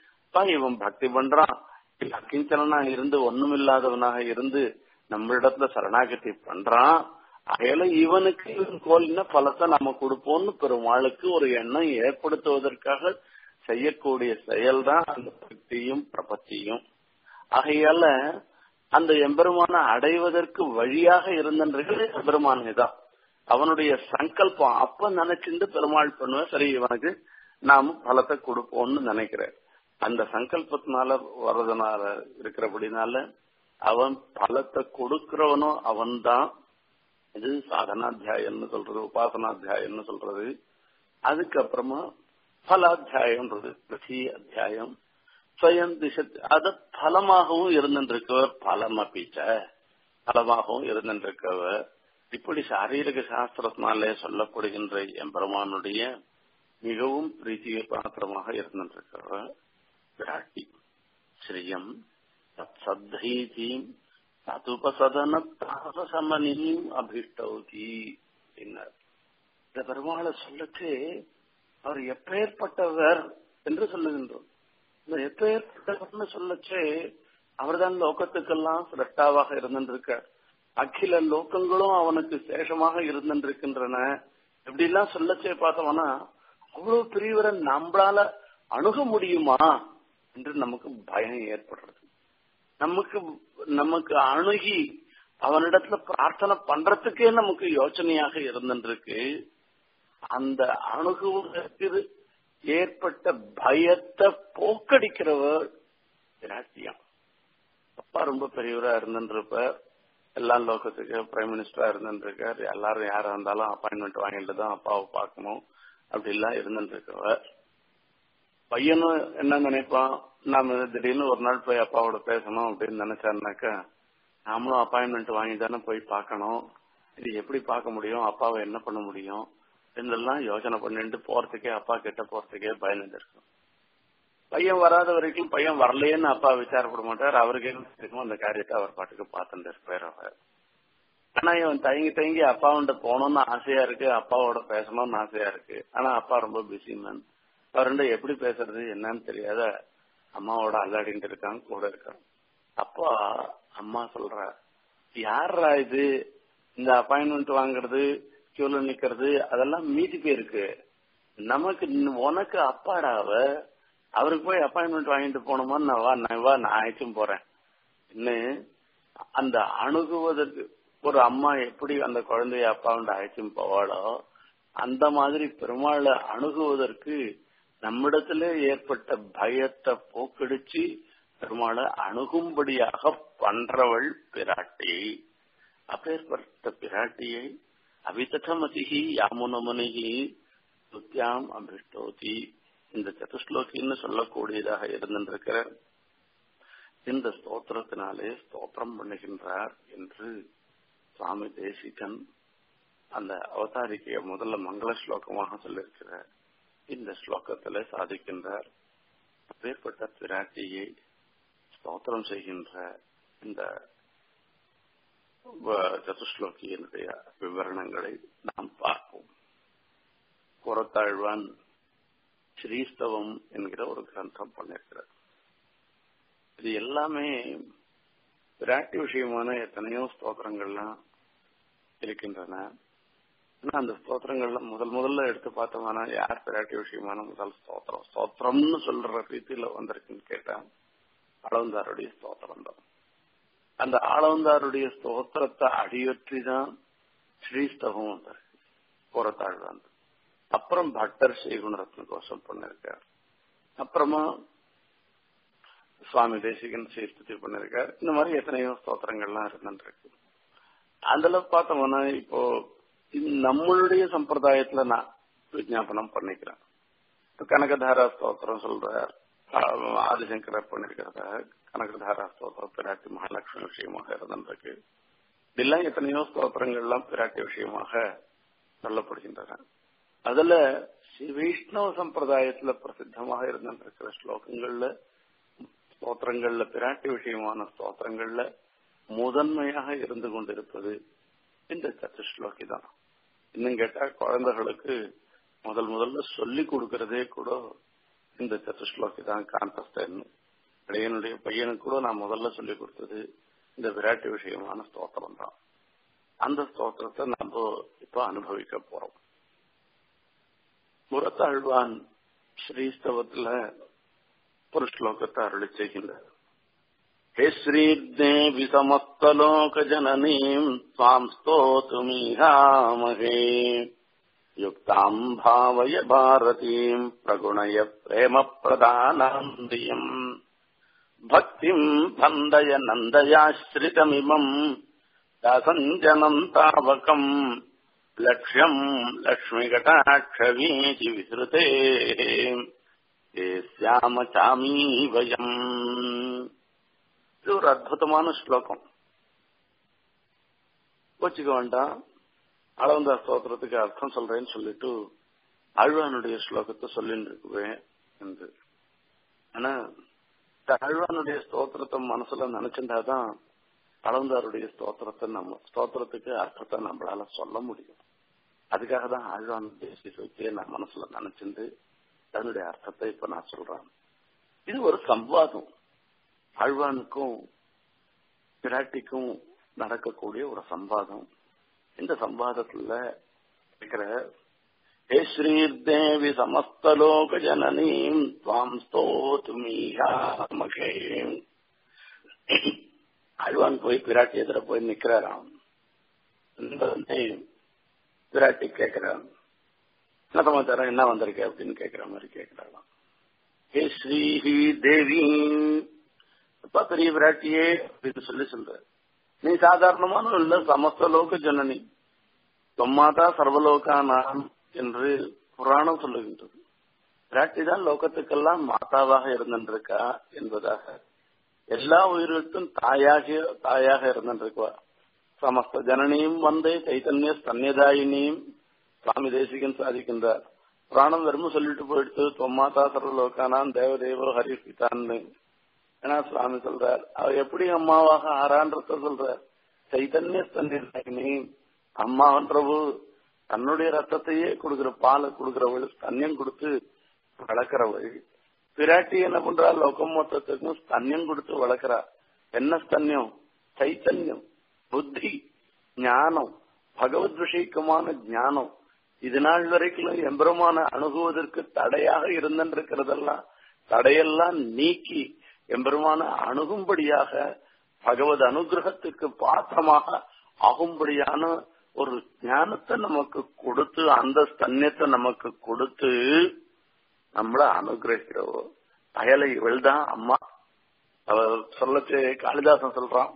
Speaker 1: இவன் பக்தி பண்றான் அக்கிஞ்சலனா இருந்து ஒண்ணுமில்லாதவனாக இருந்து நம்மளிடத்துல சரணாகதி பண்றான் அகையில இவனுக்கு இவன் கோலின பலத்தை நம்ம கொடுப்போம்னு பெருமாளுக்கு ஒரு எண்ணம் ஏற்படுத்துவதற்காக செய்யக்கூடிய செயல் தான் அந்த பக்தியும் பிரபத்தியும் ஆகையால அந்த எம்பெருமான அடைவதற்கு வழியாக இருந்தன்றது எம்பெருமானே தான் அவனுடைய சங்கல்பம் அப்ப நினைச்சிருந்து பெருமாள் பண்ணுவேன் சரி இவனுக்கு நாம பலத்தை கொடுப்போம்னு நினைக்கிறேன் அந்த சங்கல்பத்தினால வர்றதுனால இருக்கிறபடினால அவன் பலத்தை கொடுக்கிறவனும் அவன்தான் இது சாதனாத்தியாயம்னு சொல்றது உபாசனாத்தியாயம்னு சொல்றது அதுக்கப்புறமா பலாத்தியாயம்ன்றது கிருஷி அத்தியாயம் ஸ்வயம் திச அத பலமாகவும் இருந்துருக்கவர் பலம் அப்பீச்ச பலமாகவும் இருந்துருக்கவர் இப்படி சாரீரக சாஸ்திரத்தினாலே சொல்லப்படுகின்ற எம்பெருமானுடைய மிகவும் பிரீத்திய பாத்திரமாக இருந்திருக்கிறவர் விராட்டி ஸ்ரீயம் சத்தைதீம் ததுபசதன தாசமனியும் அபிஷ்டௌதி பின்னர் இந்த பெருமாளை சொல்லச்சு அவர் எப்பேற்பட்டவர் என்று சொல்லுகின்றோம் இந்த எப்பேற்பட்டவர்னு சொல்லச்சு அவர்தான் லோகத்துக்கெல்லாம் சிரஷ்டாவாக இருந்திருக்கார் அகில லோகங்களும் அவனுக்கு சேஷமாக இருந்திருக்கின்றன எப்படிலாம் சொல்லச்சே பார்த்தோம்னா அவ்வளவு பெரியவரை நம்மளால அணுக முடியுமா என்று நமக்கு பயம் ஏற்படுறது நமக்கு நமக்கு அணுகி அவனிடத்துல பிரார்த்தனை பண்றதுக்கே நமக்கு யோசனையாக இருந்திருக்கு அந்த அணுகுவதற்கு ஏற்பட்ட பயத்தை போக்கடிக்கிறவர் விராட்டியம் அப்பா ரொம்ப பெரியவரா இருந்துருப்பார் எல்லா லோகத்துக்கு பிரைம் மினிஸ்டரா இருந்துருக்கார் எல்லாரும் யாரா இருந்தாலும் அப்பாயின்மெண்ட் வாங்கிட்டு தான் அப்பாவை பார்க்கணும் அப்படி எல்லாம் இருந்துருக்கவர் பையனும் என்ன நினைப்பான் நாம திடீர்னு ஒரு நாள் போய் அப்பாவோட பேசணும் அப்படின்னு நினைச்சாருனாக்கா நாமளும் அப்பாயின்மெண்ட் வாங்கி தானே போய் பார்க்கணும் இது எப்படி பார்க்க முடியும் அப்பாவை என்ன பண்ண முடியும் இதெல்லாம் யோசனை பண்ணிட்டு போறதுக்கே அப்பா கிட்ட போறதுக்கே பயந்துட்டு இருக்கும் பையன் வராத வரைக்கும் பையன் வரலையேன்னு அப்பா விசாரப்பட மாட்டார் அவருக்கு என்ன தெரியுமோ அந்த காரியத்தை அவர் பாட்டுக்கு பார்த்துட்டு இருப்பார் அவர் ஆனா இவன் தயங்கி தயங்கி அப்பாவுண்ட போகணும்னு ஆசையா இருக்கு அப்பாவோட பேசணும்னு ஆசையா இருக்கு ஆனா அப்பா ரொம்ப பிஸி மேன் அவருண்ட எப்படி பேசுறது என்னன்னு தெரியாத அம்மாவோட அல்லாடிட்டு இருக்கான் கூட இருக்கான் அப்பா அம்மா சொல்ற யாரா இது இந்த அப்பாயின்மெண்ட் வாங்குறது கியூல நிக்கிறது அதெல்லாம் மீதி பேருக்கு நமக்கு உனக்கு அப்பாடாவ அவருக்கு போய் அப்பாயின்மெண்ட் வாங்கிட்டு போனோமா நான் வா நான் வா நான் ஆயிடுச்சும் போறேன் இன்னும் அந்த அணுகுவதற்கு ஒரு அம்மா எப்படி அந்த குழந்தைய அப்பாவுண்ட அழைச்சும் போவாளோ அந்த மாதிரி பெருமாளை அணுகுவதற்கு நம்மிடத்துல ஏற்பட்ட பயத்தை போக்கடிச்சு பெருமாளை அணுகும்படியாக பண்றவள் பிராட்டி அப்பேற்பட்ட பிராட்டியை அவிதமதிகி யாமுனமுனிகி துத்தியாம் அபிஷ்டோதி இந்த சதுஸ்லோகின்னு சொல்லக்கூடியதாக இருந்திருக்கிற இந்த ஸ்தோத்திரத்தினாலே ஸ்தோத்திரம் பண்ணுகின்றார் என்று சுவாமி தேசிகன் அந்த அவதாரிக்கைய முதல்ல மங்கள ஸ்லோகமாக சொல்லியிருக்கிறார் இந்த ஸ்லோகத்துல சாதிக்கின்றார் அப்பேற்பட்ட பிராட்டியை ஸ்தோத்திரம் செய்கின்ற இந்த சதுஸ்லோகியினுடைய விவரணங்களை நாம் பார்ப்போம் புறத்தாழ்வான் ஸ்ரீஸ்தவம் என்கிற ஒரு கிரந்தம் பண்ணிருக்கிறார் இது எல்லாமே பிராட்டி விஷயமான எத்தனையோ ஸ்தோத்திரங்கள்லாம் இருக்கின்றன ஆனா அந்த ஸ்தோத்திரங்கள்ல முதல் முதல்ல எடுத்து பார்த்தோம்னா யார் பிராட்டி விஷயமான முதல் ஸ்தோத்திரம் ஸ்தோத்திரம்னு சொல்ற ரீதியில வந்திருக்குன்னு கேட்டா ஆளவந்தாருடைய ஸ்தோத்திரம் தான் அந்த ஆளவந்தாருடைய ஸ்தோத்திரத்தை அடியொற்றி தான் ஸ்ரீஸ்தவம் வந்திருக்கு புறத்தாழ்வான் அப்புறம் பட்டர் ஸ்ரீகுணரத்ன கோஷம் பண்ணிருக்கார் அப்புறமா சுவாமி தேசிகன் சீர்த்தி பண்ணிருக்கார் இந்த மாதிரி எத்தனையோ ஸ்தோத்திரங்கள்லாம் இருந்துருக்கு அதுல பார்த்தோம்னா இப்போ நம்மளுடைய சம்பிரதாயத்துல நான் விஜாபனம் பண்ணிக்கிறேன் கனகதாரா ஸ்தோத்திரம் சொல்றார் ஆதிசங்கரர் பண்ணிருக்கிறத கனகதாரா ஸ்தோத்திரம் பிராட்டி மகாலட்சுமி விஷயமாக இருந்திருக்கு இதெல்லாம் எத்தனையோ ஸ்தோத்திரங்கள்லாம் பிராட்டி விஷயமாக சொல்லப்படுகின்றன அதுல ஸ்ரீ வைஷ்ணவ சம்பிரதாயத்துல பிரசித்தமாக இருந்திருக்கிற ஸ்லோகங்கள்ல ஸ்தோத்திரங்கள்ல பிராட்டி விஷயமான ஸ்தோத்திரங்கள்ல முதன்மையாக இருந்து கொண்டிருப்பது இந்த சத்துஸ்லோகி தான் இன்னும் கேட்டா குழந்தைகளுக்கு முதல் முதல்ல சொல்லி கொடுக்கறதே கூட இந்த சத்துஸ்லோகி தான் காந்தஸ்தன் இடையனுடைய பையனுக்கு கூட நான் முதல்ல சொல்லி கொடுத்தது இந்த விராட்டி விஷயமான ஸ்தோத்திரம் தான் அந்த ஸ்தோத்திரத்தை நம்ம இப்ப அனுபவிக்க போறோம் புறத்தாழ்வான் ஸ்ரீஸ்தவத்துல ஒரு ஸ்லோகத்தை அருளி செய்கின்றார் हे श्रीर्देवि समस्तलोकजननीम् त्वाम् स्तोतुमीहामहे युक्ताम् भावय भारतीम् प्रगुणय प्रेमप्रदानान्दियम् भक्तिम् भन्दय नन्दयाश्रितमिमम् दासञ्जनम् तावकम् लक्ष्यम् लक्ष्मिकटाक्षवीति विसृतेः ये स्याम चामी वयम् இது ஒரு அற்புதமான ஸ்லோகம் வச்சுக்க வேண்டாம் அளவந்தா ஸ்தோத்திரத்துக்கு அர்த்தம் சொல்றேன்னு சொல்லிட்டு ஆழ்வானுடைய ஸ்லோகத்தை சொல்லிட்டு இருக்குவேன் என்று ஆனா ஆழ்வானுடைய ஸ்தோத்திரத்தை மனசுல நினைச்சிருந்தாதான் அளவந்தாருடைய ஸ்தோத்திரத்தை நம்ம ஸ்தோத்திரத்துக்கு அர்த்தத்தை நம்மளால சொல்ல முடியும் அதுக்காக தான் ஆழ்வானுடைய சிசுவத்தையே நான் மனசுல நினைச்சிருந்து அதனுடைய அர்த்தத்தை இப்ப நான் சொல்றேன் இது ஒரு சம்வாதம் ஆழ்வானுக்கும் பிராட்டிக்கும் நடக்கக்கூடிய ஒரு சம்பாதம் இந்த சம்பாதத்துல இருக்கிற ஹே ஸ்ரீர்தேவி சமஸ்தலோக ஜனனீம் துவாம் ஸ்தோதுமீகாமகே ஆழ்வான் போய் பிராட்டி எதிர போய் நிக்கிறாராம் பிராட்டி கேட்கிறான் என்ன சமாச்சாரம் என்ன வந்திருக்க அப்படின்னு கேட்கிற மாதிரி கேட்கிறாராம் ஹே ஸ்ரீஹி தேவி அப்பா பெரிய விராட்டியே அப்படின்னு சொல்லி சொல்ற நீ சாதாரணமான இல்ல சமஸ்த லோக ஜனனி தொம்மாதா சர்வலோகானாம் என்று புராணம் சொல்லுகின்றது பிராட்டி தான் லோகத்துக்கெல்லாம் மாதாவாக இருந்திருக்கா என்பதாக எல்லா உயிர்களுக்கும் தாயாக தாயாக இருந்திருக்குவா சமஸ்த ஜனனியும் வந்தே சைத்தன்ய ஸ்தன்யதாயினியும் சுவாமி தேசிகன் சாதிக்கின்றார் புராணம் வெறும் சொல்லிட்டு போயிடுத்து தொம்மாதா சர்வலோகானான் தேவதேவோ ஹரிபிதான்னு ஏன்னா சுவாமி சொல்றார் அவ எப்படி அம்மாவாக ஆறான்றத சொல்றார் சைத்தன்ய ஸ்தன்யதாயினி அம்மான்றவு தன்னுடைய ரத்தத்தையே கொடுக்கிற பாலை கொடுக்கிறவள் ஸ்தன்யம் கொடுத்து வளர்க்கிறவள் பிராட்டி என்ன பண்றா லோகம் மொத்தத்துக்கும் ஸ்தன்யம் கொடுத்து வளர்க்கிறா என்ன ஸ்தன்யம் சைத்தன்யம் புத்தி ஞானம் பகவத் விஷயக்கமான ஞானம் இது நாள் வரைக்கும் எம்பெருமான அணுகுவதற்கு தடையாக இருந்திருக்கிறதெல்லாம் தடையெல்லாம் நீக்கி எம்பெருமான அணுகும்படியாக பகவத் அனுகிரகத்துக்கு பாத்திரமாக ஆகும்படியான ஒரு ஞானத்தை நமக்கு கொடுத்து அந்த ஸ்தன்யத்தை நமக்கு கொடுத்து நம்மள அனுகிரகிக்கிறவோ அயலை இவள்தான் அம்மா அவ சொல்லச்சு காளிதாசன் சொல்றான்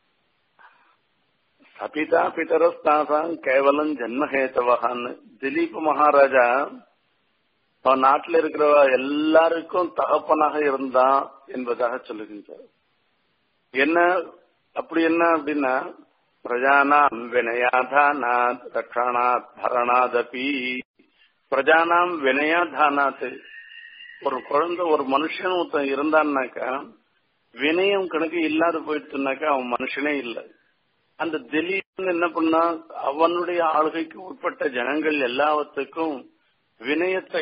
Speaker 1: சபிதா பிதரஸ்தாசாம் கேவலம் ஜென்மஹேத்தவகான்னு திலீப் மகாராஜா அவன் நாட்டில் இருக்கிற எல்லாருக்கும் தகப்பனாக இருந்தான் என்பதாக சொல்லுகின்றார் என்ன அப்படி என்ன அப்படின்னா பிரஜானாம் வினயாதானாத் ரக்ஷானாத் பரணாதபி பிரஜானாம் வினயாதானாத் ஒரு குழந்தை ஒரு மனுஷன் ஒருத்தன் இருந்தான்னாக்கா வினயம் கணக்கு இல்லாத போயிடுச்சுனாக்கா அவன் மனுஷனே இல்லை அந்த திலீப் என்ன பண்ணா அவனுடைய ஆளுகைக்கு உட்பட்ட ஜனங்கள் எல்லாவற்றுக்கும் வினயத்தை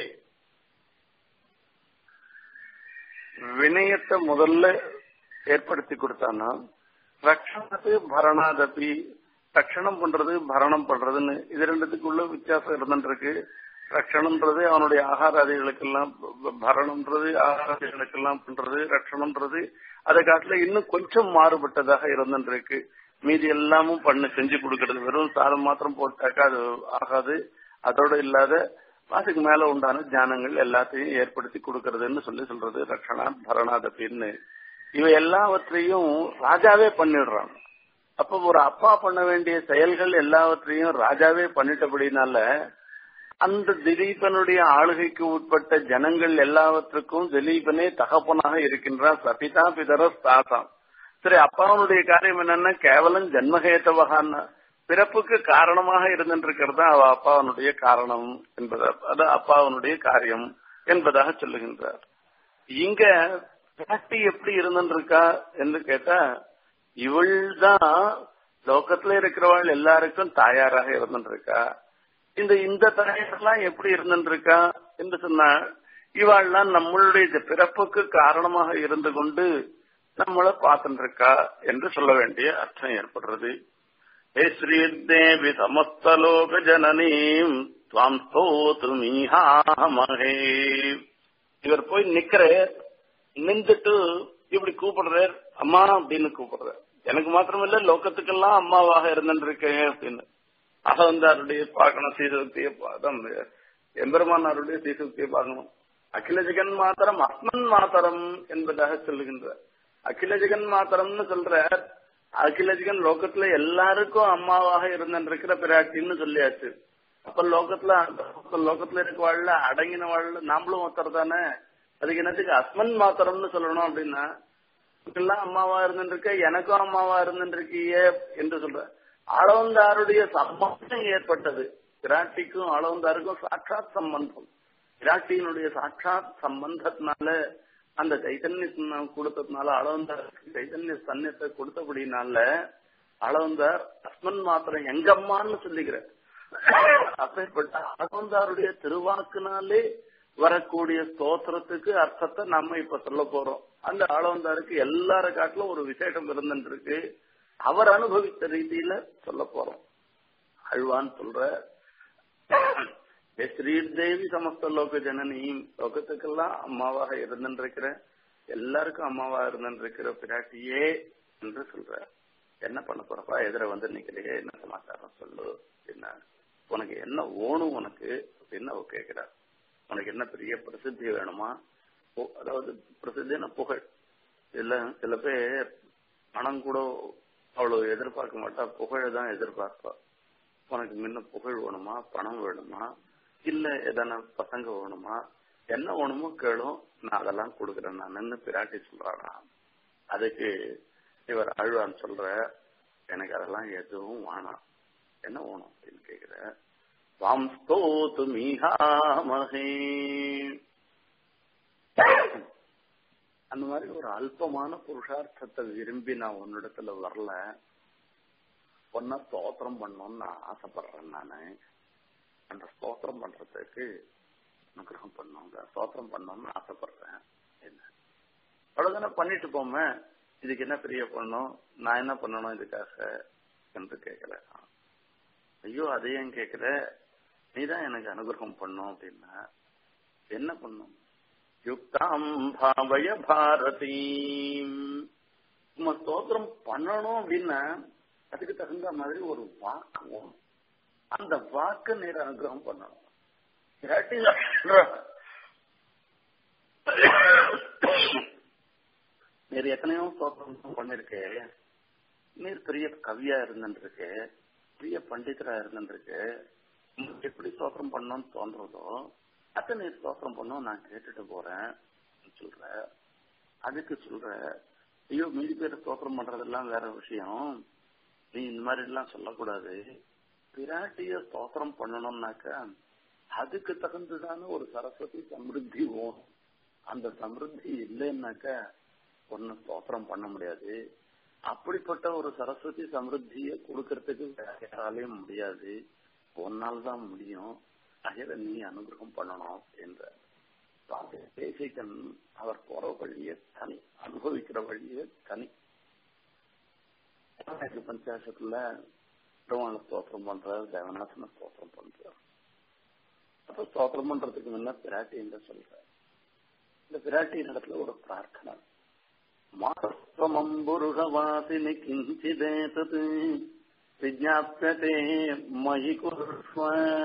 Speaker 1: வினயத்தை முதல்ல ஏற்படுத்தி கொடுத்தானா ரக்ஷணத்து பரணாதபி ரக்ஷணம் பண்றது பரணம் பண்றதுன்னு இது ரெண்டுத்துக்குள்ள வித்தியாசம் இருந்துருக்கு ரக்ஷணம்ன்றது அவனுடைய ஆகாராதிகளுக்கெல்லாம் பரணம்ன்றது ஆகாராதிகளுக்கெல்லாம் பண்றது ரக்ஷணம்ன்றது அதை காட்டுல இன்னும் கொஞ்சம் மாறுபட்டதாக இருந்துருக்கு மீதி எல்லாமும் பண்ண செஞ்சு கொடுக்கறது வெறும் சாதம் மாத்திரம் போட்டாக்கா அது ஆகாது அதோட இல்லாத அதுக்கு மேல உண்டான ஞானங்கள் எல்லாத்தையும் ஏற்படுத்தி கொடுக்கறதுன்னு சொல்லி சொல்றது ரக்ஷணா பரணாதபின்னு இவ எல்லாவற்றையும் ராஜாவே பண்ணிடுறான் அப்ப ஒரு அப்பா பண்ண வேண்டிய செயல்கள் எல்லாவற்றையும் ராஜாவே பண்ணிட்டபடினால அந்த திலீபனுடைய ஆளுகைக்கு உட்பட்ட ஜனங்கள் எல்லாவற்றுக்கும் திலீபனே தகப்பனாக இருக்கின்றான் சபிதா பிதர ஸ்தாசாம் சரி அப்பாவனுடைய காரியம் என்னன்னா கேவலம் ஜன்மகேத்தவகான்னு பிறப்புக்கு காரணமாக இருந்திருக்கிறது அவ அப்பாவனுடைய காரணம் என்பதா அது அப்பாவனுடைய காரியம் என்பதாக சொல்லுகின்றார் இங்க பிராட்டி எப்படி இருந்திருக்கா என்று கேட்டா இவள் தான் லோகத்துல இருக்கிறவள் எல்லாருக்கும் தாயாராக இருந்திருக்கா இந்த இந்த தாயாரெல்லாம் எப்படி இருந்திருக்கா என்று சொன்னா இவாள்லாம் நம்மளுடைய பிறப்புக்கு காரணமாக இருந்து கொண்டு நம்மள பார்த்துட்டு இருக்கா என்று சொல்ல வேண்டிய அர்த்தம் ஏற்படுறது ஹே ஸ்ரீதேவி சமஸ்தலோக ஜனனீம் துவாம் ஸ்தோத்ருமீஹாமஹே இவர் போய் நிக்கிறார் நின்றுட்டு இப்படி கூப்பிடுறார் அம்மா அப்படின்னு கூப்பிடுறார் எனக்கு மாத்திரமில்ல லோகத்துக்கெல்லாம் அம்மாவாக இருந்துருக்கேன் அப்படின்னு அகவந்தாருடைய பார்க்கணும் சீசக்தியை அதான் எம்பெருமானாருடைய சீசக்தியை பார்க்கணும் அகில ஜெகன் மாத்திரம் அஸ்மன் மாத்திரம் என்பதாக சொல்லுகின்றார் அகில ஜெகன் மாத்திரம்னு சொல்ற அகில ஜெகன் லோகத்துல எல்லாருக்கும் அம்மாவாக இருந்திருக்கிற பிராட்டின்னு சொல்லியாச்சு அப்ப லோகத்துல லோகத்துல இருக்க வாழ்ல அடங்கின வாழ்ல நாமளும் ஒருத்தர் தானே அதுக்கு என்னத்துக்கு அஸ்மன் மாத்திரம்னு சொல்லணும் அப்படின்னா எல்லாம் அம்மாவா இருந்துருக்க எனக்கும் அம்மாவா இருந்துருக்கியே என்று சொல்ற அளவந்தாருடைய சம்பந்தம் ஏற்பட்டது பிராட்டிக்கும் அளவந்தாருக்கும் சாட்சாத் சம்பந்தம் பிராட்டியினுடைய சாட்சாத் சம்பந்தத்தினால அந்த சைத்தன்ய கொடுத்ததுனால அளவந்தாருக்கு சைத்தன்ய சன்னியத்தை கொடுத்தபடினால அளவந்தார் அஸ்மன் மாத்திரம் எங்க அம்மான்னு சொல்லிக்கிற அப்பேற்பட்ட அளவந்தாருடைய திருவாக்குனாலே வரக்கூடிய ஸ்தோத்திரத்துக்கு அர்த்தத்தை நம்ம இப்ப சொல்ல போறோம் அந்த ஆளவந்தாருக்கு எல்லார காட்டிலும் ஒரு விசேஷம் இருந்துருக்கு அவர் அனுபவித்த ரீதியில சொல்ல போறோம் அழ்வான் சொல்ற ஸ்ரீதேவி சமஸ்த லோக ஜனனியும் லோகத்துக்கெல்லாம் அம்மாவாக இருந்திருக்கிற எல்லாருக்கும் அம்மாவா இருந்திருக்கிற பிராட்டியே என்று சொல்ற என்ன பண்ண போறப்பா எதிர வந்து நிக்கிறையே என்ன சமாச்சாரம் சொல்லு அப்படின்னா உனக்கு என்ன ஓணும் உனக்கு அப்படின்னு அவ கேட்கிறார் உனக்கு என்ன பெரிய பிரசித்தி வேணுமா அதாவது பிரசித்தின புகழ் இல்ல சில பேர் பணம் கூட அவ்வளவு எதிர்பார்க்க மாட்டா புகழை தான் எதிர்பார்ப்பா உனக்கு முன்ன புகழ் வேணுமா பணம் வேணுமா இல்ல எதனா பசங்க வேணுமா என்ன வேணுமோ கேளும் நான் அதெல்லாம் கொடுக்குறேன் நான் பிராட்டி சொல்றானா அதுக்கு இவர் ஆழ்வான் சொல்ற எனக்கு அதெல்லாம் எதுவும் வேணாம் என்ன வேணும் அப்படின்னு கேக்குற வாம்ஸ்தோத்து மீகாமகே அந்த மாதிரி ஒரு அல்பமான புருஷார்த்தத்தை விரும்பி நான் உன்னிடத்துல வரல பொண்ண ஸ்தோத்திரம் பண்ணணும்னு நான் ஆசைப்படுறேன் நானு அந்த ஸ்தோத்திரம் பண்றதுக்கு அனுகிரகம் பண்ணுங்க ஸ்தோத்திரம் பண்ணணும்னு ஆசைப்படுறேன் என்ன அவ்வளவுதானே பண்ணிட்டு போமே இதுக்கு என்ன பெரிய பண்ணணும் நான் என்ன பண்ணணும் இதுக்காக என்று கேட்கல ஐயோ அதையும் கேட்கிற நீதான் எனக்கு அனுகிரகம் பண்ணும் அப்படின்னா என்ன பண்ணும் யுக்தாம் பாவய பாரதி நம்ம ஸ்தோத்திரம் பண்ணணும் அப்படின்னா அதுக்கு தகுந்த மாதிரி ஒரு வாக்கு வேணும் அந்த வாக்கு நீர் அனுகிரகம் பண்ணணும் நீர் எத்தனையோ ஸ்தோத்திரம் பண்ணிருக்கே நீர் பெரிய கவியா இருந்துருக்கு பெரிய பண்டிதரா இருந்துருக்கு உங்களுக்கு எப்படி ஸ்தோத்திரம் பண்ணணும்னு தோன்றதோ அத்தை நீ ஸ்தோத்திரம் பண்ணும் நான் கேட்டுட்டு போறேன் சொல்ற அதுக்கு சொல்ற ஐயோ மீதி பேர் ஸ்தோத்திரம் பண்றதெல்லாம் வேற விஷயம் நீ இந்த மாதிரி எல்லாம் சொல்லக்கூடாது பிராட்டிய ஸ்தோத்திரம் பண்ணணும்னாக்கா அதுக்கு தகுந்ததான ஒரு சரஸ்வதி சமிருத்தி ஓணும் அந்த சமிருத்தி இல்லைன்னாக்கா ஒன்னு ஸ்தோத்திரம் பண்ண முடியாது அப்படிப்பட்ட ஒரு சரஸ்வதி சமிருத்திய கொடுக்கறதுக்கு வேற யாராலையும் முடியாது ஒன்னால் தான் முடியும் அதில் நீ அனுகிரகம் பண்ணணும் என்ற தேசிகன் அவர் போற வழியே தனி அனுபவிக்கிற வழியே தனி பஞ்சாயத்துல பெருமான ஸ்தோத்திரம் பண்றாரு தேவநாசன ஸ்தோத்திரம் பண்றாரு அப்ப ஸ்தோத்திரம் பண்றதுக்கு முன்ன பிராட்டி என்று சொல்ற இந்த பிராட்டியின் இடத்துல ஒரு பிரார்த்தனை மாஸ்வமம்புருஷவாசினி கிஞ்சிதேதத் விஜாபியதே மயி குருஷ்வ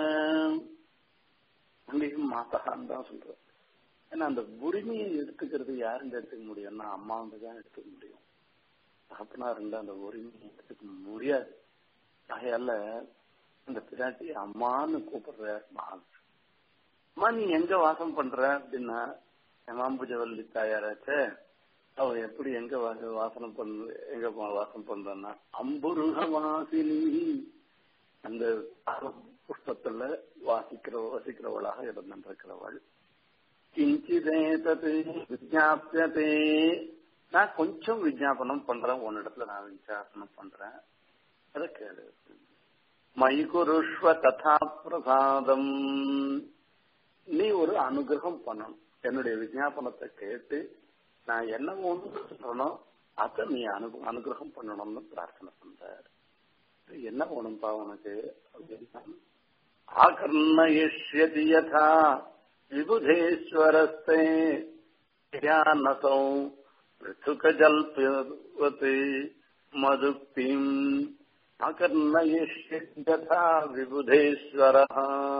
Speaker 1: அங்கேயும் மாத்தகான்னு தான் சொல்றேன் ஏன்னா அந்த உரிமையை எடுத்துக்கிறது யாருங்க எடுத்துக்க முடியும்னா அம்மா வந்து தான் எடுத்துக்க முடியும் தகப்பனா இருந்தா அந்த உரிமையை எடுத்துக்க முடியாது ஆகையால அந்த பிராட்டி அம்மான்னு கூப்பிடுற அம்மா நீ எங்க வாசம் பண்ற அப்படின்னா ஹேமாம்புஜவல்லி தாயாராச்சே அவ எப்படி எங்க வாசனம் பண்ண எங்க வாசம் பண்றன்னா அம்புருக வாசினி அந்த புஷ்பத்துல வாசிக்கிற வசிக்கிறவளாக இருந்திருக்கிறவள் கிஞ்சிதேதது விஜாபியதே நான் கொஞ்சம் விஜாபனம் பண்றேன் உன்னிடத்துல நான் விஜாபனம் பண்றேன் அதை கேளு மயி குருஷ்வ ததா பிரசாதம் நீ ஒரு அனுகிரகம் பண்ணணும் என்னுடைய விஜாபனத்தை கேட்டு நான் என்ன ஒன்று சொல்றனோ அதை நீ அனு அனுகிரகம் பண்ணணும்னு பிரார்த்தனை பண்றாரு என்ன வேணும்பா உனக்கு அப்படின்னா ஆகர்ணயிஷ்யதி யதா விபுதேஸ்வரஸ்தே ஞானசௌ பிருத்துகஜல்பவத் மதுக்திம் ஆகர்ணயிஷ்யதி யதா விபுதேஸ்வரः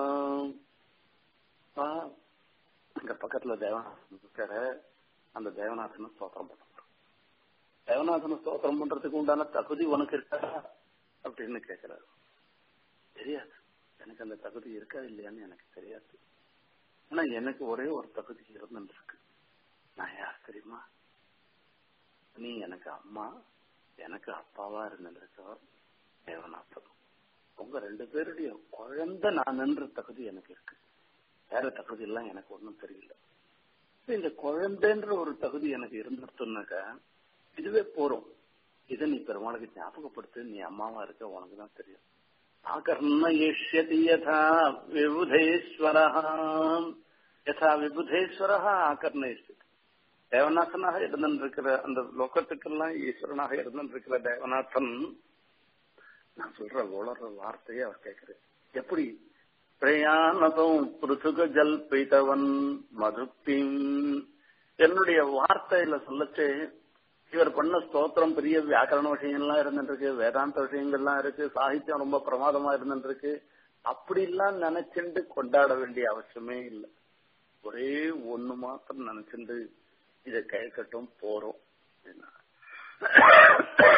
Speaker 1: அங்க பக்கத்துல தேவநாதன் இருக்காரு அந்த தேவநாதனை ஸ்தோத்திரம் பண்ண தேவநாதனை ஸ்தோத்திரம் பண்றதுக்கு உண்டான தகுதி உனக்கு இருக்கா அப்படின்னு கேட்கிறாரு தெரியாது எனக்கு அந்த தகுதி இருக்கா இல்லையான்னு எனக்கு தெரியாது ஆனா எனக்கு ஒரே ஒரு தகுதி இருந்துருக்கு நான் யார் தெரியுமா நீ எனக்கு அம்மா எனக்கு அப்பாவா இருந்திருக்கவர் தேவநாதன் உங்க ரெண்டு பேருடைய குழந்தை நான் என்ற தகுதி எனக்கு இருக்கு வேற தகுதி எல்லாம் எனக்கு ஒன்றும் தெரியல இந்த குழந்தைன்ற ஒரு தகுதி எனக்கு இருந்துட்டுனாக்கா இதுவே போறோம் இதை நீ பெருமாளுக்கு ஞாபகப்படுத்து நீ அம்மாவா இருக்க உனக்கு தான் தெரியும் ஆகர்ணயிஷ்யதி யதா விபுதேஸ்வர யதா விபுதேஸ்வர ஆகர்ணயிஷ்யதி தேவநாதனாக இருந்திருக்கிற அந்த லோகத்துக்கெல்லாம் ஈஸ்வரனாக இருந்திருக்கிற தேவநாதன் நான் சொல்ற உளற வார்த்தையை அவர் கேட்கிறேன் எப்படி பிரயாணதும் பிருத்துக ஜல்பிதவன் மதுக்திம் என்னுடைய வார்த்தையில சொல்லச்சு இவர் பண்ண ஸ்தோத்திரம் பெரிய வியாக்கரண விஷயங்கள்லாம் இருந்துருக்கு வேதாந்த விஷயங்கள்லாம் இருக்கு சாகித்யம் ரொம்ப பிரமாதமா இருந்துருக்கு அப்படிலாம் நினைச்சுண்டு கொண்டாட வேண்டிய அவசியமே இல்லை ஒரே ஒண்ணு மாத்திரம் நினைச்சுண்டு இதை கேட்கட்டும் போறோம்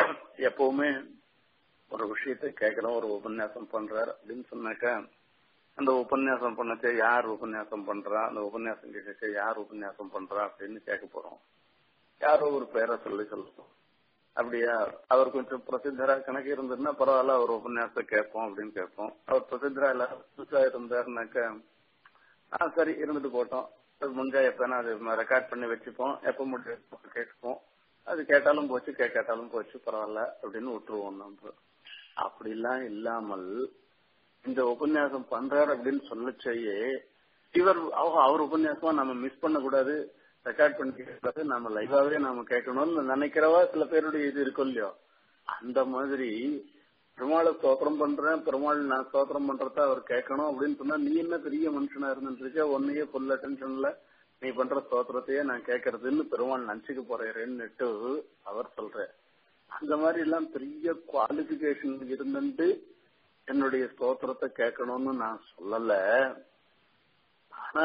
Speaker 1: எப்பவுமே ஒரு விஷயத்தை கேட்கணும் ஒரு உபன்யாசம் பண்றார் அப்படின்னு சொன்னாக்கா அந்த உபன்யாசம் பண்ணச்சே யார் உபன்யாசம் பண்றா அந்த உபன்யாசம் கேட்கச்சே யார் உபன்யாசம் பண்றா அப்படின்னு கேட்க போறோம் யாரோ ஒரு பேரை சொல்லி சொல்லுவோம் அப்படியா அவர் கொஞ்சம் பிரசித்தரா கணக்கு இருந்ததுன்னா பரவாயில்ல அவர் உபன்யாசத்தை கேட்போம் அப்படின்னு கேட்போம் அவர் பிரசித்தரா எல்லாரும் புதுசா இருந்தாருனாக்க ஆ சரி இருந்துட்டு போட்டோம் அது முடிஞ்சா எப்பனா அது ரெக்கார்ட் பண்ணி வச்சுப்போம் எப்ப முடியும் கேட்டுப்போம் அது கேட்டாலும் போச்சு கேட்காட்டாலும் போச்சு பரவாயில்ல அப்படின்னு விட்டுருவோம் நம்ம அப்படிலாம் இல்லாமல் இந்த உபன்யாசம் பண்றாரு அப்படின்னு சொல்லச்சேயே இவர் அவர் உபன்யாசமா நம்ம மிஸ் பண்ணக்கூடாது ரெக்கார்ட் பண்ணி கேட்கக்கூடாது நம்ம லைவாவே நாம கேட்கணும்னு நினைக்கிறவா சில பேருடைய இது இருக்கும் இல்லையோ அந்த மாதிரி பெருமாளை ஸ்தோத்திரம் பண்றேன் பெருமாள் நான் ஸ்தோத்திரம் பண்றத அவர் கேட்கணும் அப்படின்னு சொன்னா நீ என்ன பெரிய மனுஷனா இருந்துட்டு ஒன்னையே ஃபுல் அட்டென்ஷன்ல நீ பண்ற ஸ்தோத்திரத்தையே நான் கேட்கறதுன்னு பெருமாள் நினைச்சுக்க போறேன்னுட்டு அவர் சொல்ற அந்த மாதிரி எல்லாம் பெரிய குவாலிபிகேஷன் இருந்துட்டு என்னுடைய ஸ்தோத்திரத்தை கேட்கணும்னு நான் சொல்லல ஆனா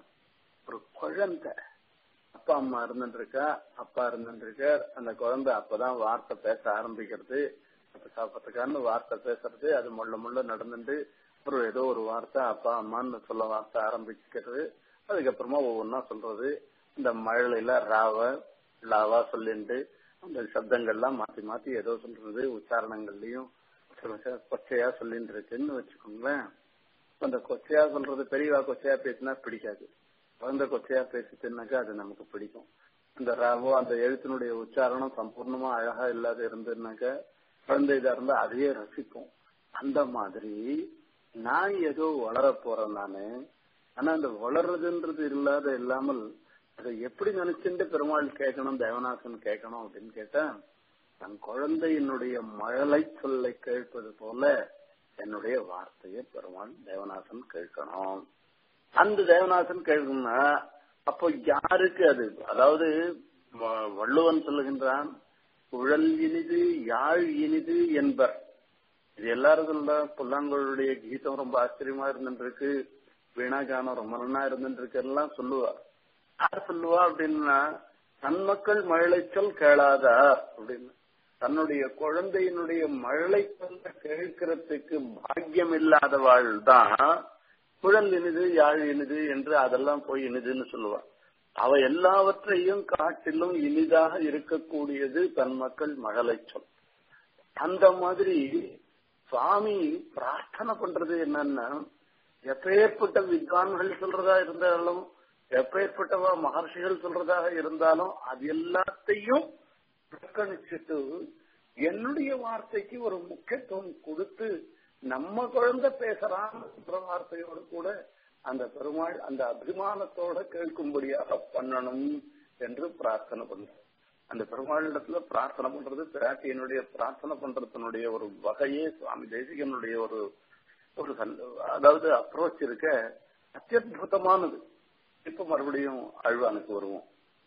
Speaker 1: ஒரு குழந்தை அப்பா அம்மா இருந்துருக்கா அப்பா இருந்துருக்கார் அந்த குழந்தை அப்பதான் வார்த்தை பேச ஆரம்பிக்கிறது சாப்பிட்றதுக்கான வார்த்தை பேசுறது அது முள்ள முள்ள நடந்துட்டு ஒரு ஏதோ ஒரு வார்த்தை அப்பா அம்மான்னு சொல்ல வார்த்தை ஆரம்பிக்கிறது அதுக்கப்புறமா ஒவ்வொன்னா சொல்றது இந்த மழையில ராவ லாவா சொல்லிட்டு அந்த சப்தங்கள்லாம் மாத்தி மாத்தி ஏதோ சொல்றது உச்சாரணங்கள்லயும் கொச்சையா சொல்லிட்டு இருக்குன்னு வச்சுக்கோங்களேன் அந்த கொச்சையா சொல்றது பெரியவா கொச்சையா பேசினா பிடிக்காது குழந்தை கொச்சையா பேசிட்டுனாக்கா அது நமக்கு பிடிக்கும் அந்த ராவோ அந்த எழுத்தினுடைய உச்சாரணம் சம்பூர்ணமா அழகா இல்லாத இருந்ததுனாக்க குழந்தை இதா இருந்தா அதையே ரசிக்கும் அந்த மாதிரி நான் ஏதோ வளர போறேன் நானு ஆனா அந்த வளர்றதுன்றது இல்லாத இல்லாமல் அதை எப்படி நினைச்சுட்டு பெருமாள் கேட்கணும் தேவநாசன் கேட்கணும் அப்படின்னு கேட்டா தன் குழந்தையினுடைய மழலை சொல்லை கேட்பது போல என்னுடைய வார்த்தையை பெருமாள் தேவநாசன் கேட்கணும் அந்த தேவநாசன் கேட்கணும்னா அப்போ யாருக்கு அது அதாவது வள்ளுவன் சொல்லுகின்றான் குழல் இனிது யாழ் இனிது என்பர் இது எல்லாரும் சொல்ல புல்லாங்குழலுடைய கீதம் ரொம்ப ஆச்சரியமா இருந்துருக்கு வீணாகானம் ரொம்ப நன்னா இருந்துருக்கு எல்லாம் சொல்லுவா யார் சொல்லுவா அப்படின்னா தன் மக்கள் மழலைச்சொல் கேளாதா அப்படின்னு தன்னுடைய குழந்தையினுடைய மழலை சொல்ல கேட்கறதுக்கு பாக்கியம் இல்லாதவாள் தான் குழல் இனிது யாழ் இனிது என்று அதெல்லாம் போய் இனிதுன்னு சொல்லுவா அவ எல்லாவற்றையும் காட்டிலும் இனிதாக இருக்கக்கூடியது தன் மக்கள் மழலை சொல் அந்த மாதிரி சுவாமி பிரார்த்தனை பண்றது என்னன்னா எப்பேற்பட்ட வித்வான்கள் சொல்றதா இருந்தாலும் எப்பேற்பட்டவா மகர்ஷிகள் சொல்றதாக இருந்தாலும் அது எல்லாத்தையும் புறக்கணிச்சுட்டு என்னுடைய வார்த்தைக்கு ஒரு முக்கியத்துவம் கொடுத்து நம்ம குழந்தை பேசுறான்ற வார்த்தையோடு கூட அந்த பெருமாள் அந்த அபிமானத்தோட கேட்கும்படியாக பண்ணணும் என்று பிரார்த்தனை பண்ற அந்த பெருமாளிடத்துல பிரார்த்தனை பண்றது பிராட்டியனுடைய பிரார்த்தனை பண்றதனுடைய ஒரு வகையே சுவாமி தேசிகனுடைய ஒரு ஒரு அதாவது அப்ரோச் இருக்க அத்தியுதமானது இப்ப மறுபடியும் அழ்வானுக்கு வருவோம்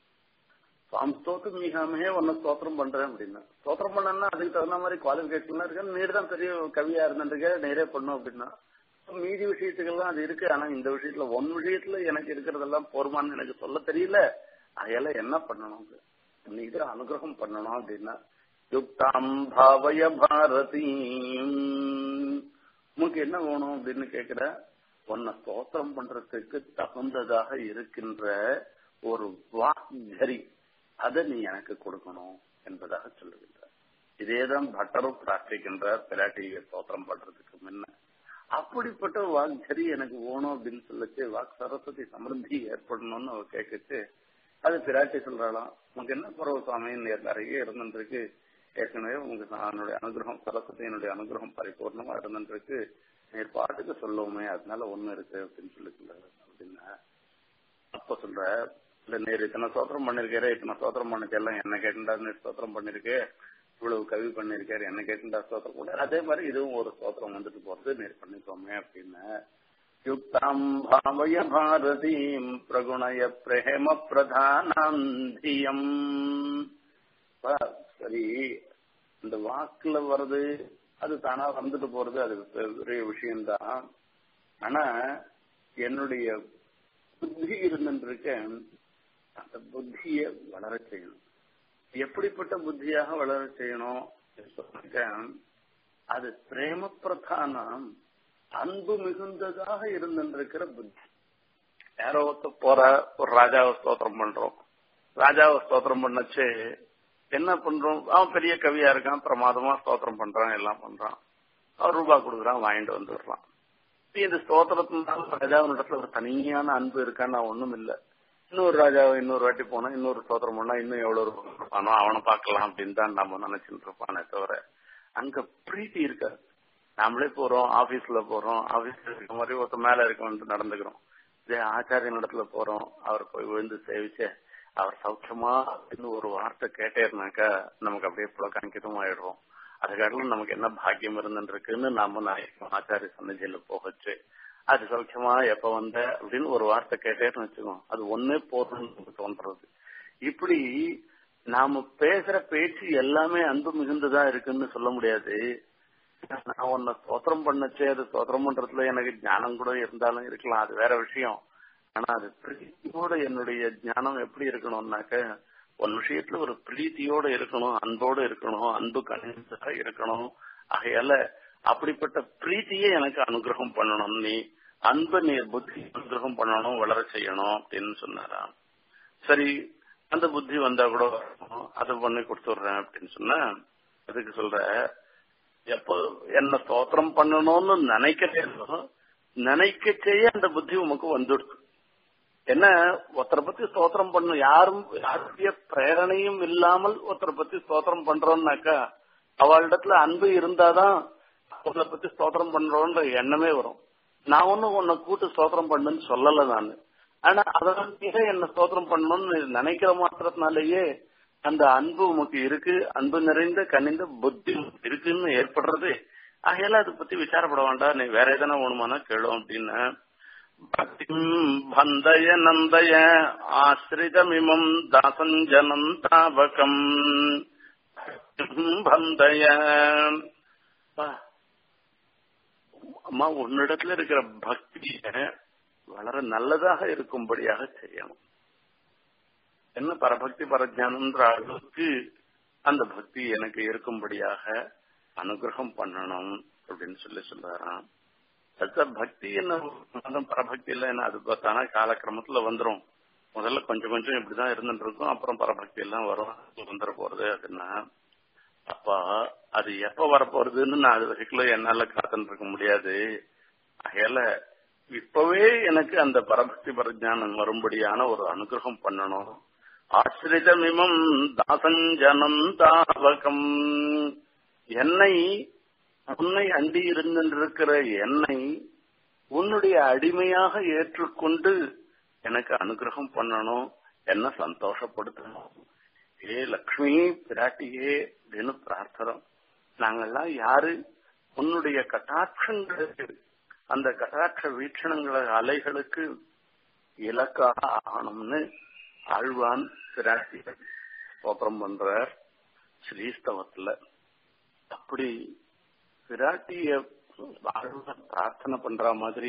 Speaker 1: சுவாமி ஸ்தோத்திரம் மீகாமே ஒன்னு ஸ்தோத்திரம் பண்றேன் அப்படின்னா ஸ்தோத்திரம் பண்ணா அதுக்கு தகுந்த மாதிரி குவாலிபிகேஷன் இருக்கு நீர் தான் பெரிய கவியா இருந்துருக்க நேரே பண்ணும் அப்படின்னா மீதி விஷயத்துக்கெல்லாம் அது இருக்கு ஆனா இந்த விஷயத்துல ஒன் விஷயத்துல எனக்கு இருக்கிறதெல்லாம் போர்மான்னு எனக்கு சொல்ல தெரியல அதையெல்லாம் என்ன பண்ணணும் நீங்க அனுகிரகம் பண்ணணும் அப்படின்னா யுக்தாம் பாவய பாரதி உனக்கு என்ன வேணும் அப்படின்னு கேக்குற உன்னை ஸ்தோத்திரம் பண்றதுக்கு தகுந்ததாக இருக்கின்ற ஒரு வாக்தரி அதை நீ எனக்கு கொடுக்கணும் என்பதாக சொல்லுகின்றார் இதேதான் பட்டரும் பிரார்த்திக்கின்றார் பிராட்டியை ஸ்தோத்திரம் பண்றதுக்கு முன்ன அப்படிப்பட்ட வாக்தரி எனக்கு வேணும் அப்படின்னு சொல்லிச்சு வாக் சரஸ்வதி சமிருத்தி ஏற்படணும்னு அவ கேட்குச்சு அது பிராட்டி சொல்றாளாம் உனக்கு என்ன குறவு சுவாமி நிறைய இருந்துருக்கு ஏற்கனவே உங்களுக்கு என்னுடைய அனுகிரகம் சரஸ்வதியினுடைய அனுகிரகம் பரிபூர்ணமா இருந்துருக்கு நீர் பாட்டுக்கு சொல்லுவோமே அதனால ஒண்ணு இருக்கு அப்படின்னு சொல்லிக்கிறாரு அப்படின்னா அப்ப சொல்ற இல்ல நீர் இத்தனை சோத்திரம் பண்ணிருக்காரு இத்தனை சோத்திரம் பண்ணிக்கெல்லாம் என்ன கேட்டுண்டா நீர் சோத்திரம் பண்ணிருக்கு இவ்வளவு கவி பண்ணிருக்காரு என்ன கேட்டுண்டா ஸ்தோத்திரம் கூட அதே மாதிரி இதுவும் ஒரு ஸ்தோத்திரம் வந்துட்டு போறது நீர் பண்ணிக்கோமே அப்படின்னு யுக்தாம் பாவய பாரதீம் பிரகுணய பிரேம பிரதானம் தியம் சரி இந்த வாக்குல வர்றது அது தானா வந்துட்டு போறது அது பெரிய விஷயம்தான் ஆனா என்னுடைய புத்தி இருந்துருக்க அந்த புத்திய வளர செய்யணும் எப்படிப்பட்ட புத்தியாக வளர செய்யணும் அது பிரேம பிரதானம் அன்பு மிகுந்ததாக இருந்திருக்கிற புத்தி யாரோ ஒருத்த போற ஒரு ராஜாவை ஸ்தோத்திரம் பண்றோம் ராஜாவை ஸ்தோத்திரம் பண்ணச்சு என்ன பண்றோம் அவன் பெரிய கவியா இருக்கான் பிரமாதமா ஸ்தோத்திரம் பண்றான் எல்லாம் பண்றான் அவர் ரூபாய் கொடுக்குறான் வாங்கிட்டு வந்துடுறான் இந்த ஸ்தோத்திரத்தினால ராஜாவினிடத்துல ஒரு தனியான அன்பு இருக்கான்னு ஒண்ணும் இல்ல இன்னொரு ராஜாவை இன்னொரு வாட்டி போனா இன்னொரு ஸ்தோத்திரம் பண்ணா இன்னும் எவ்வளவு இருப்பானோ அவனை பார்க்கலாம் அப்படின்னு தான் நம்ம நினைச்சுட்டு இருப்பானே தவிர அங்க பிரீத்தி இருக்காது நாமளே போறோம் ஆபீஸ்ல போறோம் ஆபீஸ்ல இருக்க மாதிரி ஒருத்த மேல இருக்கவன்ட்டு நடந்துக்கிறோம் இதே ஆச்சாரிய இடத்துல போறோம் அவர் போய் விழுந்து சேவிச்சு அவர் சௌக்கியமா அப்படின்னு ஒரு வார்த்தை கேட்டேருனாக்கா நமக்கு அப்படியே புலக்காங்கிதம் ஆயிடுவோம் அதுக்காட்டிலும் நமக்கு என்ன பாக்கியம் இருந்துருக்குன்னு நாம நினைக்கிறோம் ஆச்சாரிய சன்னதியில போகச்சு அது சௌக்கியமா எப்ப வந்த அப்படின்னு ஒரு வார்த்தை கேட்டேன்னு வச்சுக்கோம் அது ஒன்னே போதும்னு நமக்கு தோன்றது இப்படி நாம பேசுற பேச்சு எல்லாமே அன்பு மிகுந்ததா இருக்குன்னு சொல்ல முடியாது நான் உன்னை ஸ்தோத்திரம் பண்ணச்சே அது ஸ்தோத்திரம் பண்றதுல எனக்கு ஞானம் கூட இருந்தாலும் இருக்கலாம் அது வேற விஷயம் ஆனா அது பிரீத்தியோட என்னுடைய ஞானம் எப்படி இருக்கணும்னாக்க ஒரு விஷயத்துல ஒரு பிரீத்தியோட இருக்கணும் அன்போட இருக்கணும் அன்பு கணிதா இருக்கணும் ஆகையால அப்படிப்பட்ட பிரீத்தியே எனக்கு அனுகிரகம் பண்ணணும் நீ அன்பு நீ புத்தி அனுகிரகம் பண்ணணும் வளர செய்யணும் அப்படின்னு சொன்னாராம் சரி அந்த புத்தி வந்தா கூட அதை பண்ணி கொடுத்துடுறேன் அப்படின்னு சொன்னா அதுக்கு சொல்ற எப்போ என்ன ஸ்தோத்திரம் பண்ணணும்னு நினைக்கவே நினைக்கச்சேயே அந்த புத்தி உமக்கு வந்துடுது என்ன ஒருத்தரை பத்தி ஸ்தோத்திரம் பண்ணும் யாரும் யாருடைய பிரேரணையும் இல்லாமல் ஒருத்தரை பத்தி ஸ்தோத்திரம் பண்றோம்னாக்கா அவளிடத்துல அன்பு இருந்தாதான் அவளை பத்தி ஸ்தோத்திரம் பண்றோன்ற எண்ணமே வரும் நான் ஒன்னும் உன்னை கூட்டு ஸ்தோத்திரம் பண்ணுன்னு சொல்லல நான் ஆனா அதனால என்ன ஸ்தோத்திரம் பண்ணணும்னு நினைக்கிற மாத்திரத்தினாலேயே அந்த அன்பு உமக்கு இருக்கு அன்பு நிறைந்த கனிந்த புத்தி இருக்குன்னு ஏற்படுறது ஆகையால அதை பத்தி விசாரப்பட வேண்டாம் நீ வேற எதனா வேணுமானா கேளும் அப்படின்னு பக்திம் பந்தய நந்தய ஆசிரிதமிமம் தாசஞ்சனம் தாபகம் பந்தய அம்மா உன்னிடத்துல இருக்கிற பக்திய வளர நல்லதாக இருக்கும்படியாக செய்யணும் என்ன பரபக்தி பரஜானன்ற அளவுக்கு அந்த பக்தி எனக்கு இருக்கும்படியாக அனுகிரகம் பண்ணணும் அப்படின்னு சொல்லி சொல்றாராம் அடுத்த பக்தி என்ன பரபக்தி இல்ல என்ன அது பார்த்தானா காலக்கிரமத்துல வந்துரும் முதல்ல கொஞ்சம் கொஞ்சம் இப்படிதான் இருந்துட்டு இருக்கும் அப்புறம் பரபக்தி எல்லாம் வரும் வந்துட போறது அப்படின்னா அப்பா அது எப்ப வரப்போறதுன்னு நான் அது வரைக்கும் என்னால காத்துட்டு இருக்க முடியாது அகையால இப்பவே எனக்கு அந்த பரபக்தி பரஜானம் வரும்படியான ஒரு அனுகிரகம் பண்ணணும் ஆசிரிதமிமம் தாசஞ்சனம் தாவகம் என்னை உன்னை அண்டி இருந்திருக்கிற என்னை உன்னுடைய அடிமையாக ஏற்றுக்கொண்டு எனக்கு அனுகிரகம் பண்ணணும் என்ன சந்தோஷப்படுத்தணும் ஏ லக்ஷ்மி பிராட்டியே அப்படின்னு பிரார்த்தனம் நாங்கெல்லாம் யாரு உன்னுடைய கட்டாட்சங்களுக்கு அந்த கட்டாட்ச வீட்சணங்கள அலைகளுக்கு இலக்காக ஆகணும்னு ஆழ்வான் பிராட்டி ஸ்தோத்திரம் பண்றார் ஸ்ரீஸ்தவத்துல அப்படி பிராட்டிய ஆழ்வான் பிரார்த்தனை பண்ற மாதிரி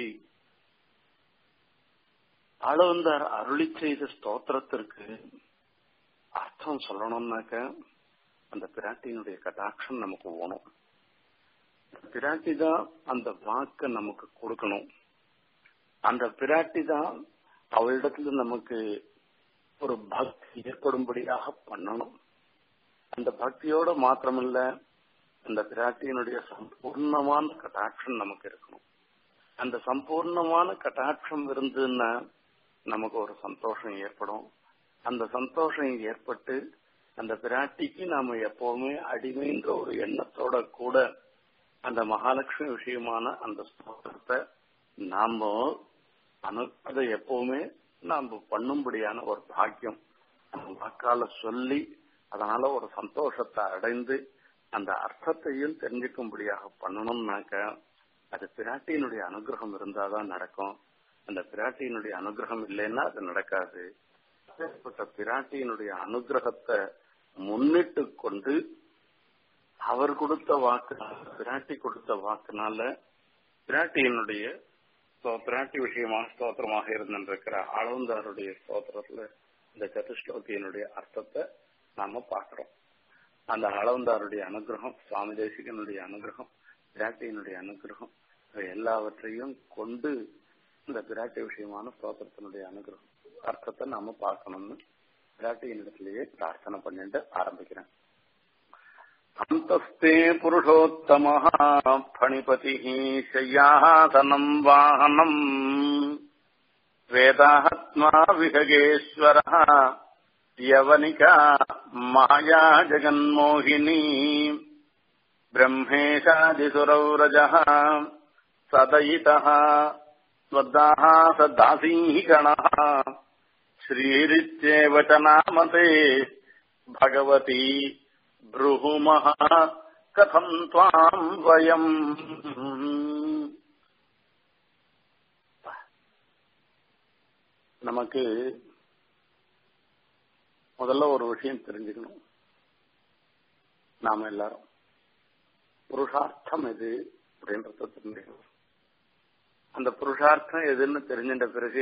Speaker 1: ஆளவந்தார் அருளி செய்த ஸ்தோத்திரத்திற்கு அர்த்தம் சொல்லணும்னாக்க அந்த பிராட்டியினுடைய கட்டாட்சம் நமக்கு ஓணும் பிராட்டி தான் அந்த வாக்க நமக்கு கொடுக்கணும் அந்த பிராட்டி தான் அவளிடத்துல நமக்கு ஒரு பக்தி ஏற்படும்படியாக பண்ணணும் அந்த பக்தியோட மாத்திரமில்ல அந்த பிராட்டியினுடைய சம்பூர்ணமான கட்டாட்சம் நமக்கு இருக்கணும் அந்த சம்பூர்ணமான கட்டாட்சம் இருந்ததுன்னா நமக்கு ஒரு சந்தோஷம் ஏற்படும் அந்த சந்தோஷம் ஏற்பட்டு அந்த பிராட்டிக்கு நாம எப்பவுமே அடிமைன்ற ஒரு எண்ணத்தோட கூட அந்த மகாலட்சுமி விஷயமான அந்த ஸ்தோத்திரத்தை நாம அனு அதை எப்பவுமே நாம பண்ணும்படியான ஒரு பாக்கியம் நம்ம வாக்கால சொல்லி அதனால ஒரு சந்தோஷத்தை அடைந்து அந்த அர்த்தத்தையும் தெரிஞ்சுக்கும்படியாக பண்ணணும்னாக்க அது பிராட்டியினுடைய அனுகிரகம் இருந்தாதான் நடக்கும் அந்த பிராட்டியினுடைய அனுகிரகம் இல்லைன்னா அது நடக்காது அப்பேற்பட்ட பிராட்டியினுடைய அனுகிரகத்தை முன்னிட்டு கொண்டு அவர் கொடுத்த வாக்கு பிராட்டி கொடுத்த வாக்குனால பிராட்டியினுடைய பிராட்டி விஷயமாக ஸ்தோத்திரமாக இருந்திருக்கிற ஆளவந்தாருடைய ஸ்தோத்திரத்துல இந்த சதுஸ்லோகியினுடைய அர்த்தத்தை நாம பாக்குறோம் அந்த அளவந்தாருடைய அனுகிரகம் சுவாமி தேசிகனுடைய அனுகிரகம் பிராட்டியினுடைய அனுகிரகம் எல்லாவற்றையும் கொண்டு இந்த பிராட்டி விஷயமான ஸ்தோத்திரத்தினுடைய அனுகிரகம் அர்த்தத்தை நாம பார்க்கணும்னு பிராட்டியினிடத்திலேயே பிரார்த்தனை பண்ணிட்டு ஆரம்பிக்கிறேன் அந்தஸ்தே புருஷோத்தம பணிபதி சையாசனம் வாகனம் வேதாத்மா விஹகேஸ்வர யவனிகா மாயா ஜெகன்மோகினி ब्रह्मेशादिसुरौरजः सदयितः स्वद्दाः सदासीः गणः श्रीरित्येव च नामते भगवती ब्रूमः कथम् त्वाम् वयम् நமக்கு முதல்ல ஒரு விஷயம் தெரிஞ்சுக்கணும் நாம எல்லாரும் புருஷார்த்தம் எது அப்படின்றத தெரிஞ்சுக்கணும் அந்த புருஷார்த்தம் எதுன்னு தெரிஞ்சின்ற பிறகு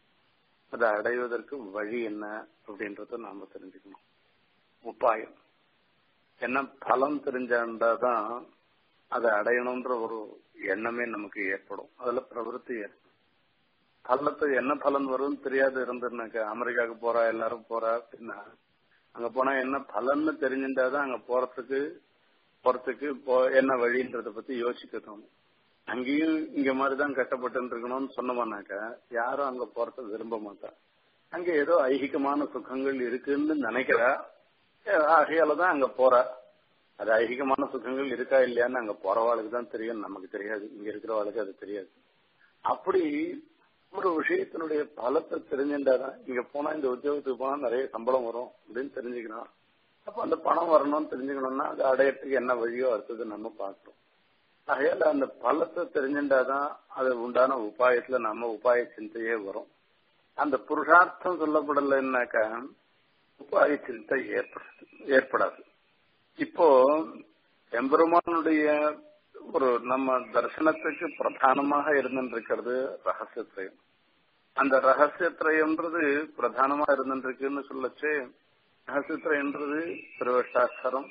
Speaker 1: அதை அடைவதற்கு வழி என்ன அப்படின்றத நாம தெரிஞ்சுக்கணும் உபாயம் என்ன பலம் தெரிஞ்சாதான் அதை அடையணும்ன்ற ஒரு எண்ணமே நமக்கு ஏற்படும் அதுல பிரவருத்தி ஏற்படும் பலத்துக்கு என்ன பலன் வரும்னு தெரியாது இருந்துருனாக்க அமெரிக்காவுக்கு போறா எல்லாரும் போறா அப்படின்னா அங்க போனா என்ன பலன்னு தெரிஞ்சிருந்தாதான் அங்க போறதுக்கு போறதுக்கு என்ன வழின்றத பத்தி யோசிக்க தோணும் அங்கேயும் இங்க மாதிரிதான் கஷ்டப்பட்டு இருக்கணும்னு சொன்னோம்னாக்கா யாரும் அங்க போறத விரும்ப மாட்டா அங்க ஏதோ ஐகிகமான சுகங்கள் இருக்குன்னு நினைக்கிறா ஆகையாலதான் அங்க போறா அது ஐகிகமான சுகங்கள் இருக்கா இல்லையான்னு அங்க போறவாளுக்கு தான் தெரியும் நமக்கு தெரியாது இங்க இருக்கிறவாளுக்கு அது தெரியாது அப்படி ஒரு விஷயத்தினுடைய பலத்தை தெரிஞ்சுட்டாதான் இங்க போனா இந்த உத்தியோகத்துக்கு போனா நிறைய சம்பளம் வரும் அப்படின்னு தெரிஞ்சுக்கணும் அப்ப அந்த பணம் வரணும்னு தெரிஞ்சுக்கணும்னா அது அடையறதுக்கு என்ன வழியோ அடுத்தது நம்ம பார்க்கிறோம் ஆகையால அந்த பலத்தை தெரிஞ்சுட்டாதான் அது உண்டான உபாயத்துல நம்ம உபாய சிந்தையே வரும் அந்த புருஷார்த்தம் சொல்லப்படலைன்னாக்கா உபாய சிந்தை ஏற்படாது ஏற்படாது இப்போ எம்பெருமானுடைய ஒரு நம்ம தர்சனத்துக்கு பிரதானமாக இருந்துருக்கிறது ரகசியத்திரயம் அந்த ரகசியத்திரயம்ன்றது பிரதானமா இருந்துருக்குன்னு சொல்லச்சு ரகசியத்திரயன்றது திருவஷ்டாட்சரம்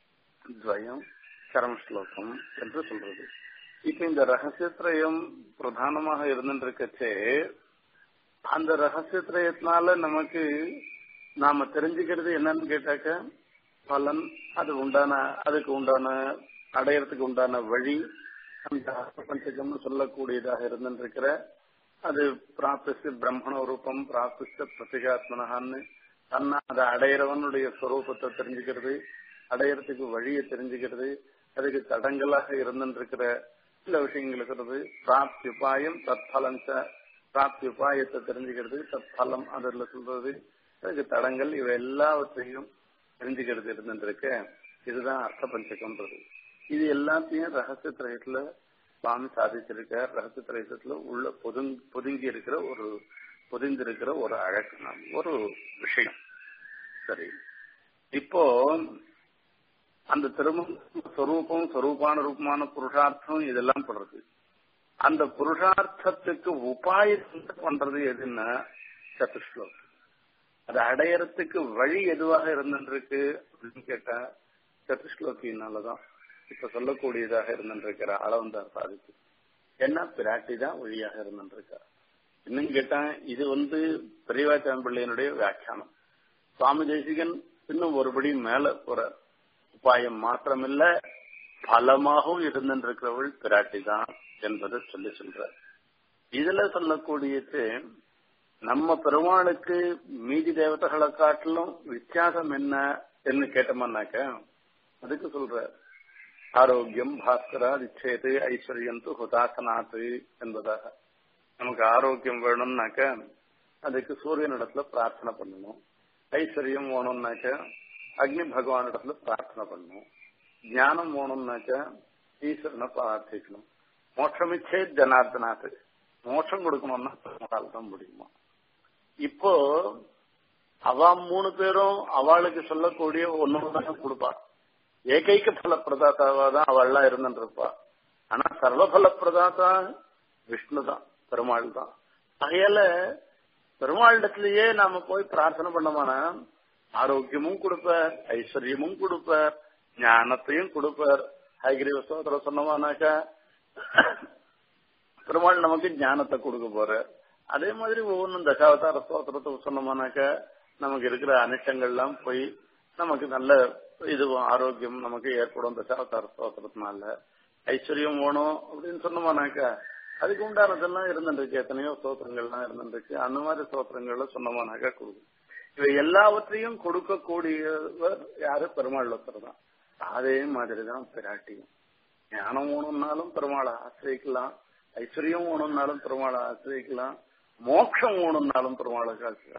Speaker 1: துவயம் சரம் ஸ்லோகம் என்று சொல்றது இப்ப இந்த ரகசியத்திரயம் பிரதானமாக இருந்துருக்கச்சே அந்த ரகசியத்திரயத்தினால நமக்கு நாம தெரிஞ்சுக்கிறது என்னன்னு கேட்டாக்க பலன் அது உண்டான அதுக்கு உண்டான அடையறதுக்கு உண்டான வழி அந்த பஞ்சகம்னு சொல்லக்கூடியதாக இருந்துருக்கிற அது பிராப்திச்சு பிரம்மண ரூபம் பிராப்திச்ச பிரதிகாத்மனகான்னு தன்னை அதை அடையிறவனுடைய ஸ்வரூபத்தை தெரிஞ்சுக்கிறது அடையறதுக்கு வழியை தெரிஞ்சுக்கிறது அதுக்கு தடங்களாக இருந்துருக்கிற சில விஷயங்கள் இருக்கிறது பிராப்தி உபாயம் தத்பலம் பிராப்தி உபாயத்தை தெரிஞ்சுக்கிறது தத்பலம் அதில் சொல்றது அதுக்கு தடங்கள் இவை எல்லாவற்றையும் தெரிஞ்சுக்கிறது இருந்துருக்க இதுதான் அர்த்த பஞ்சகம்ன்றது இது எல்லாத்தையும் ரகசிய திரயத்துல சுவாமி சாதிச்சிருக்கார் ரகசிய திரயத்துல உள்ள பொதுங் பொதுங்கி இருக்கிற ஒரு பொதிந்திருக்கிற ஒரு அழகு ஒரு விஷயம் சரி இப்போ அந்த திருமண ஸ்வரூபம் ஸ்வரூபான ரூபமான புருஷார்த்தம் இதெல்லாம் படுறது அந்த புருஷார்த்தத்துக்கு உபாயம் பண்றது எதுன்னா சத்துஸ்லோகம் அது அடையறதுக்கு வழி எதுவாக இருந்துருக்கு அப்படின்னு கேட்டா சத்துஸ்லோகினாலதான் இப்ப சொல்லக்கூடியதாக இருந்துருக்கிற அளவந்தார் சாதிக்கு என்ன பிராட்டி தான் வழியாக இருந்துருக்கா இன்னும் கேட்டா இது வந்து பெரியவாச்சாம்பிள்ளையனுடைய வியாக்கியானம் சுவாமி தேசிகன் இன்னும் ஒருபடி மேல ஒரு உபாயம் மாத்திரமில்ல பலமாகவும் இருந்திருக்கிறவள் பிராட்டி தான் என்பதை சொல்லி சொல்ற இதுல சொல்லக்கூடியது நம்ம பெருமாளுக்கு மீதி தேவதைகளை காட்டிலும் வித்தியாசம் என்ன என்று கேட்டோம்னாக்க அதுக்கு சொல்ற ஆரோக்கியம் பாஸ்கரா நிச்சயத்து ஐஸ்வர்யம் து ஹுதாசனாத்து என்பதாக நமக்கு ஆரோக்கியம் வேணும்னாக்க அதுக்கு சூரியனிடத்துல பிரார்த்தனை பண்ணணும் ஐஸ்வர்யம் வேணும்னாக்க அக்னி பகவான் இடத்துல பிரார்த்தனை பண்ணணும் ஞானம் வேணும்னாக்க ஈஸ்வரனை பிரார்த்திக்கணும் மோட்சமிச்சே ஜனார்தனாத்து மோட்சம் கொடுக்கணும்னா நம்மளால தான் முடியுமா இப்போ அவ மூணு பேரும் அவளுக்கு சொல்லக்கூடிய ஒன்னொன்னு கொடுப்பா ஏகைக்க பல பிரதாத்தாவா தான் அவள்லாம் இருந்துருப்பா ஆனா சர்வபல பிரதாத்தா விஷ்ணு தான் பெருமாள் தான் ஆகையால பெருமாளிடத்திலேயே நாம போய் பிரார்த்தனை பண்ணோம்னா ஆரோக்கியமும் கொடுப்பார் ஐஸ்வர்யமும் கொடுப்பார் ஞானத்தையும் கொடுப்பார் ஹைகிரி சோதர சொன்னோம்னாக்கா பெருமாள் நமக்கு ஞானத்தை கொடுக்க போற அதே மாதிரி ஒவ்வொன்றும் தசாவதார ஸ்தோத்திரத்தை சொன்னோம்னாக்க நமக்கு இருக்கிற அனிஷ்டங்கள்லாம் போய் நமக்கு நல்ல இது ஆரோக்கியம் நமக்கு ஏற்படும் தசாவதார ஸ்தோத்திரத்தினால ஐஸ்வர்யம் வேணும் அப்படின்னு சொன்னோம்னாக்கா அதுக்கு உண்டானதெல்லாம் இருந்துருக்கு எத்தனையோ ஸ்தோத்திரங்கள்லாம் இருந்துருக்கு அந்த மாதிரி ஸ்தோத்திரங்கள்ல சொன்னோம்னாக்கா கொடுக்கும் இவை எல்லாவற்றையும் கொடுக்கக்கூடியவர் யாரு பெருமாள் ஒருத்தர் தான் அதே மாதிரிதான் பிராட்டியும் ஞானம் வேணும்னாலும் பெருமாளை ஆசிரியக்கலாம் ஐஸ்வர்யம் வேணும்னாலும் பெருமாளை ஆசிரியக்கலாம் மோட்சம் வேணும்னாலும் பெருமாளை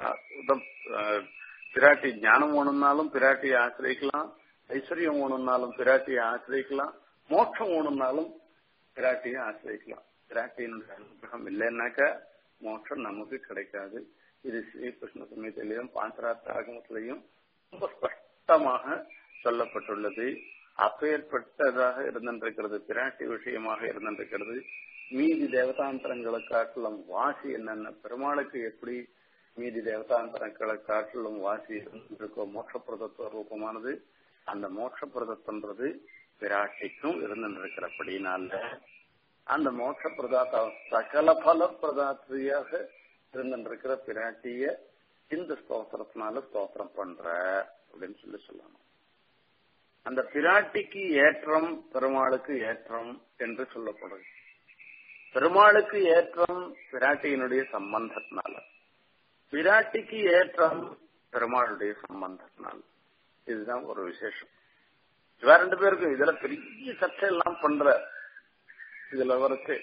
Speaker 1: பிராட்டி ஞானம் வேணும்னாலும் பிராட்டியை ஆசிரியக்கலாம் ஐஸ்வர்யம் வேணும்னாலும் பிராட்டியை ஆசிரியக்கலாம் மோட்சம் வேணும்னாலும் பிராட்டியை ஆசிரியக்கலாம் பிராட்டியினுடைய அனுகிரகம் இல்லைன்னாக்கா மோட்சம் நமக்கு கிடைக்காது இது ஸ்ரீகிருஷ்ண சமயத்திலையும் பாஞ்சராத்த ஆகமத்திலையும் ரொம்ப ஸ்பஷ்டமாக சொல்லப்பட்டுள்ளது அப்பேற்பட்டதாக இருந்திருக்கிறது பிராட்டி விஷயமாக இருந்திருக்கிறது மீதி தேவதாந்திரங்களை காட்டிலும் வாசி என்னென்ன பெருமாளுக்கு எப்படி மீதி தேவதாந்திரங்களை காட்டிலும் வாசி இருந்திருக்கோ மோட்சப்பிரதத்துவ ரூபமானது அந்த மோட்சப்பிரதத்துன்றது பிராட்டிக்கும் இருந்திருக்கிறபடினால அந்த மோட்ச பிரதாத்த சகல பல பிரதாத்திரியாக இருந்திருக்கிற பிராட்டிய இந்த ஸ்தோத்திரத்தினால ஸ்தோத்திரம் பண்ற அப்படின்னு சொல்லி சொல்லணும் அந்த பிராட்டிக்கு ஏற்றம் பெருமாளுக்கு ஏற்றம் என்று சொல்லப்படுது பெருமாளுக்கு ஏற்றம் பிராட்டியினுடைய சம்பந்தத்தினால பிராட்டிக்கு ஏற்றம் பெருமாளுடைய சம்பந்தத்தினால இதுதான் ஒரு விசேஷம் இவ ரெண்டு பேருக்கும் இதுல பெரிய சர்ச்சை எல்லாம் பண்ற இதுல வரைச்சு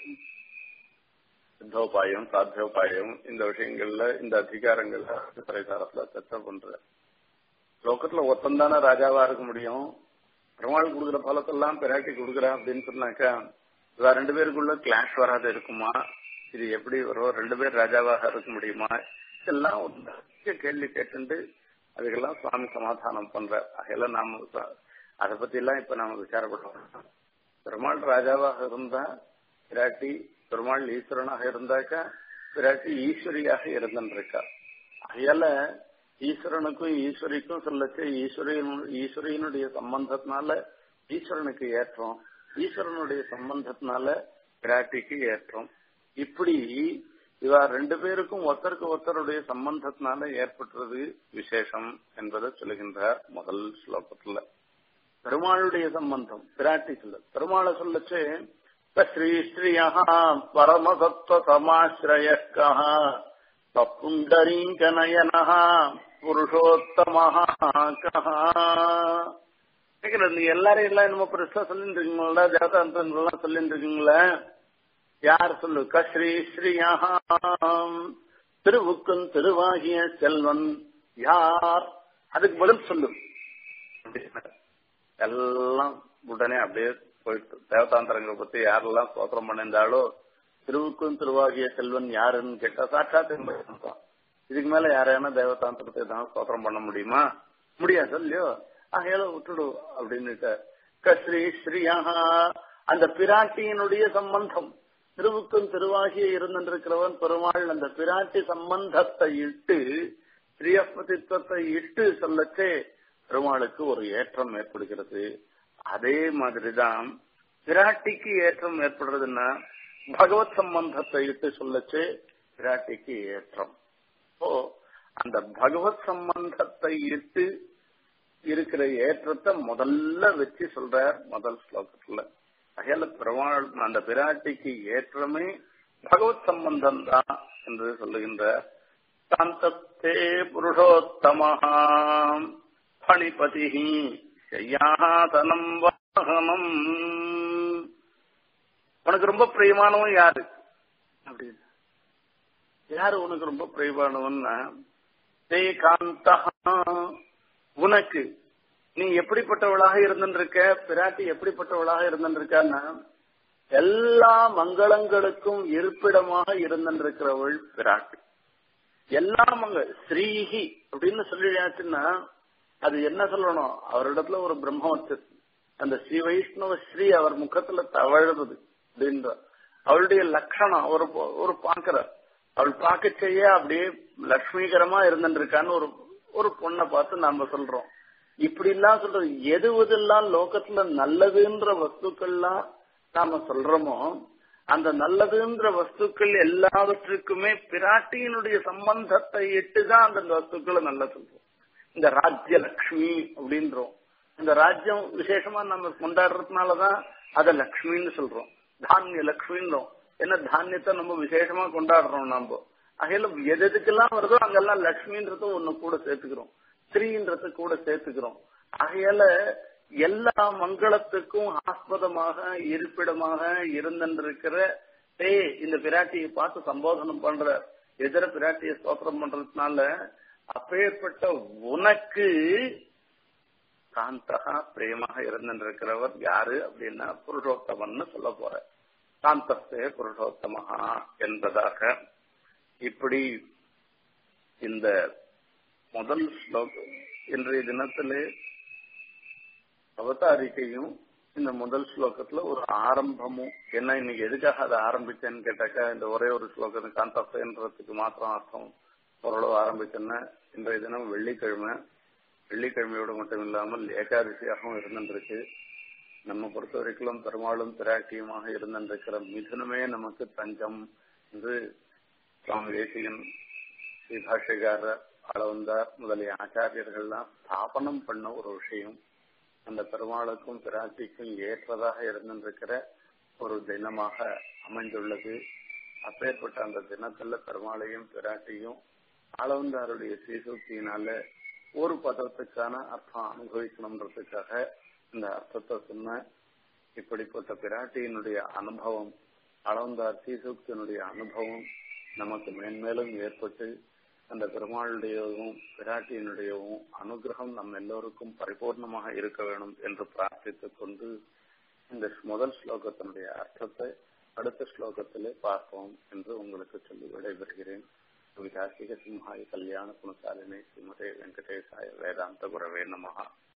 Speaker 1: சித்தோபாயம் சாத்தியோபாயம் இந்த விஷயங்கள்ல இந்த அதிகாரங்கள்ல திரைசாரத்துல சர்ச்சை பண்ற லோக்கத்துல ஒத்தந்தானே ராஜாவா இருக்க முடியும் பெருமாள் கொடுக்குற பலத்தெல்லாம் பிராட்டி கொடுக்குறா அப்படின்னு சொன்னாக்கா இவ ரெண்டு பேருக்குள்ள கிளாஷ் வராது இருக்குமா இது எப்படி வரும் ரெண்டு பேர் ராஜாவாக இருக்க முடியுமா இதெல்லாம் ஒரு நிறைய கேள்வி கேட்டு அதுக்கெல்லாம் சுவாமி சமாதானம் பண்ற அதெல்லாம் நாம அதை பத்தி எல்லாம் இப்ப நாம விசாரப்படுறோம் பெருமாள் ராஜாவாக இருந்தா பிராட்டி பெருமாள் ஈஸ்வரனாக இருந்தாக்கா பிராட்டி ஈஸ்வரியாக இருந்திருக்கா அதையால ஈஸ்வரனுக்கும் ஈஸ்வரிக்கும் சொல்லச்சு ஈஸ்வரியன் ஈஸ்வரியனுடைய சம்பந்தத்தினால ஈஸ்வரனுக்கு ஏற்றம் ஈஸ்வரனுடைய சம்பந்தத்தினால பிராட்டிக்கு ஏற்றம் இப்படி இவ ரெண்டு பேருக்கும் ஒருத்தருக்கு ஒருத்தருடைய சம்பந்தத்தினால ஏற்பட்டுறது விசேஷம் என்பதை சொல்லுகின்றார் முதல் ஸ்லோகத்துல பெருமாளுடைய சம்பந்தம் பிராட்டி சொல்ல பெருமாளை சொல்லச்சு ஸ்ரீ ஸ்ரீயா பரமசத்வ சமாசிரயக்கா புண்டரீங்கநயன புருஷோத்தமஹா நீ எல்லாரும் எல்லாம் என்னமோ பெருசா சொல்லிட்டு இருக்கீங்களா தேவதாந்தங்கள்லாம் சொல்லிட்டு இருக்கீங்களா யார் சொல்லு கஸ்ரீ ஸ்ரீயாம் திருவுக்கும் திருவாகிய செல்வன் யார் அதுக்கு பதில் சொல்லு எல்லாம் உடனே அப்படியே போயிட்டு தேவதாந்திரங்களை பத்தி யாரெல்லாம் ஸ்தோத்திரம் பண்ணியிருந்தாலோ திருவுக்கும் திருவாகிய செல்வன் யாருன்னு கேட்டா சாட்சாத் இதுக்கு மேல யாரையான தேவதாந்திரத்தை தான் ஸ்தோத்திரம் பண்ண முடியுமா முடியாது இல்லையோ ஆகையால விட்டுடு அப்படின்னுட்டு கஸ்ரீ ஸ்ரீயா அந்த பிராட்டியினுடைய சம்பந்தம் திருவுக்கும் திருவாகிய இருந்திருக்கிறவன் பெருமாள் அந்த பிராட்டி சம்பந்தத்தை இட்டு ஸ்ரீயப்பதித்துவத்தை இட்டு சொல்லச்சே பெருமாளுக்கு ஒரு ஏற்றம் ஏற்படுகிறது அதே மாதிரிதான் பிராட்டிக்கு ஏற்றம் ஏற்படுறதுன்னா பகவத் சம்பந்தத்தை இட்டு சொல்லச்சு பிராட்டிக்கு ஏற்றம் ஓ அந்த பகவத் சம்பந்தத்தை இட்டு இருக்கிற ஏற்றத்தை முதல்ல வச்சு சொல்றார் முதல் ஸ்லோகத்துல அகையில பெருமாள் அந்த பிராட்டிக்கு ஏற்றமே பகவத் சம்பந்தம் தான் என்று சொல்லுகின்றார் சாந்தத்தே புருஷோத்தமஹாம் பணிபதி செய்யாதனம் வாகனம் உனக்கு ரொம்ப பிரியமானவன் யாரு அப்படின்னு யாரு உனக்கு ரொம்ப பிரியமானவன்னா தே காந்தா உனக்கு நீ எப்படிப்பட்டவளாக இருந்திருக்க பிராட்டி எப்படிப்பட்டவளாக இருந்திருக்கான்னா எல்லா மங்களங்களுக்கும் இருப்பிடமாக இருந்திருக்கிறவள் பிராட்டி எல்லா மங்க ஸ்ரீஹி அப்படின்னு சொல்லியாச்சுன்னா அது என்ன சொல்லணும் அவரிடத்துல ஒரு பிரம்ம அந்த ஸ்ரீ வைஷ்ணவ ஸ்ரீ அவர் முகத்துல தவழுது அப்படின்ற அவளுடைய லட்சணம் ஒரு ஒரு பாக்குற அவள் பார்க்க செய்ய அப்படியே லட்சுமிகரமா இருந்துருக்கான்னு ஒரு ஒரு பொண்ணை பார்த்து நாம சொல்றோம் இப்படி எல்லாம் சொல்றது எது எதெல்லாம் லோகத்துல நல்லதுன்ற வஸ்துக்கள்லாம் நாம சொல்றோமோ அந்த நல்லதுன்ற வஸ்துக்கள் எல்லாவற்றுக்குமே பிராட்டியினுடைய சம்பந்தத்தை இட்டுதான் அந்த வஸ்துக்களை நல்ல சொல்றோம் இந்த ராஜ்ய லக்ஷ்மி அப்படின்றோம் இந்த ராஜ்யம் விசேஷமா நம்ம கொண்டாடுறதுனாலதான் அத லக்ஷ்மின்னு சொல்றோம் தானிய லக்ஷ்மின்றோம் ஏன்னா தானியத்தை நம்ம விசேஷமா கொண்டாடுறோம் நாம அகையில எது எதுக்கெல்லாம் வருதோ அங்கெல்லாம் லக்ஷ்மின்றது ஒண்ணு கூட சேர்த்துக்கிறோம் ஸ்ரீன்றது கூட சேர்த்துக்கிறோம் ஆகையால எல்லா மங்களத்துக்கும் ஆஸ்பதமாக இருப்பிடமாக இருந்திருக்கிற டே இந்த பிராட்டியை பார்த்து சம்போதனம் பண்ற எதிர பிராட்டியை ஸ்தோத்திரம் பண்றதுனால அப்பேற்பட்ட உனக்கு காந்தகா பிரேமாக இருந்திருக்கிறவர் யாரு அப்படின்னா புருஷோத்தமன்னு சொல்ல போற காந்தஸ்தே புருஷோத்தமஹா என்பதாக இப்படி இந்த முதல் ஸ்லோகம் இன்றைய தினத்திலே அவதாரிக்கையும் இந்த முதல் ஸ்லோகத்துல ஒரு ஆரம்பமும் என்ன இன்னைக்கு எதுக்காக அதை ஆரம்பிச்சேன்னு கேட்டாக்கா இந்த ஒரே ஒரு ஸ்லோகம் காந்தஸ்தன்றதுக்கு மாத்திரம் அர்த்தம் ஓரளவு ஆரம்பிச்சேன்னா இன்றைய தினம் வெள்ளிக்கிழமை வெள்ளிக்கிழமையோடு மட்டும் இல்லாமல் ஏகாதசியாகவும் இருந்திருக்கு நம்ம பொறுத்த வரைக்கும் பெருமாளும் பிராட்டியுமாக இருந்திருக்கிற மிதுனமே நமக்கு தஞ்சம் என்று சுவாமி தேசிகன் ஸ்ரீபாஷகாரர் அளவந்தார் முதலிய ஆச்சாரியர்கள்லாம் ஸ்தாபனம் பண்ண ஒரு விஷயம் அந்த பெருமாளுக்கும் பிராட்டிக்கும் ஏற்றதாக இருந்திருக்கிற ஒரு தினமாக அமைந்துள்ளது அப்பேற்பட்ட அந்த தினத்துல பெருமாளையும் பிராட்டியும் அளவந்தாருடைய சீசூக்தியினால ஒரு பதத்துக்கான அர்த்தம் அனுபவிக்கணுன்றதுக்காக இந்த அர்த்தத்தை சொன்ன இப்படிப்பட்ட பிராட்டியினுடைய அனுபவம் அளவந்தார் சீசூக்தியினுடைய அனுபவம் நமக்கு மேன்மேலும் ஏற்பட்டு அந்த பெருமாளுடையவும் பிராட்டியினுடையவும் அனுகிரகம் நம் எல்லோருக்கும் பரிபூர்ணமாக இருக்க வேணும் என்று பிரார்த்தித்துக் கொண்டு இந்த முதல் ஸ்லோகத்தினுடைய அர்த்தத்தை அடுத்த ஸ்லோகத்திலே பார்ப்போம் என்று உங்களுக்கு சொல்லி விடைபெறுகிறேன் விகாசிக சிம்ஹாய கல்யாண குணசாலினி ஸ்ரீமதே வெங்கடேசாய வேதாந்த குரவே நமகா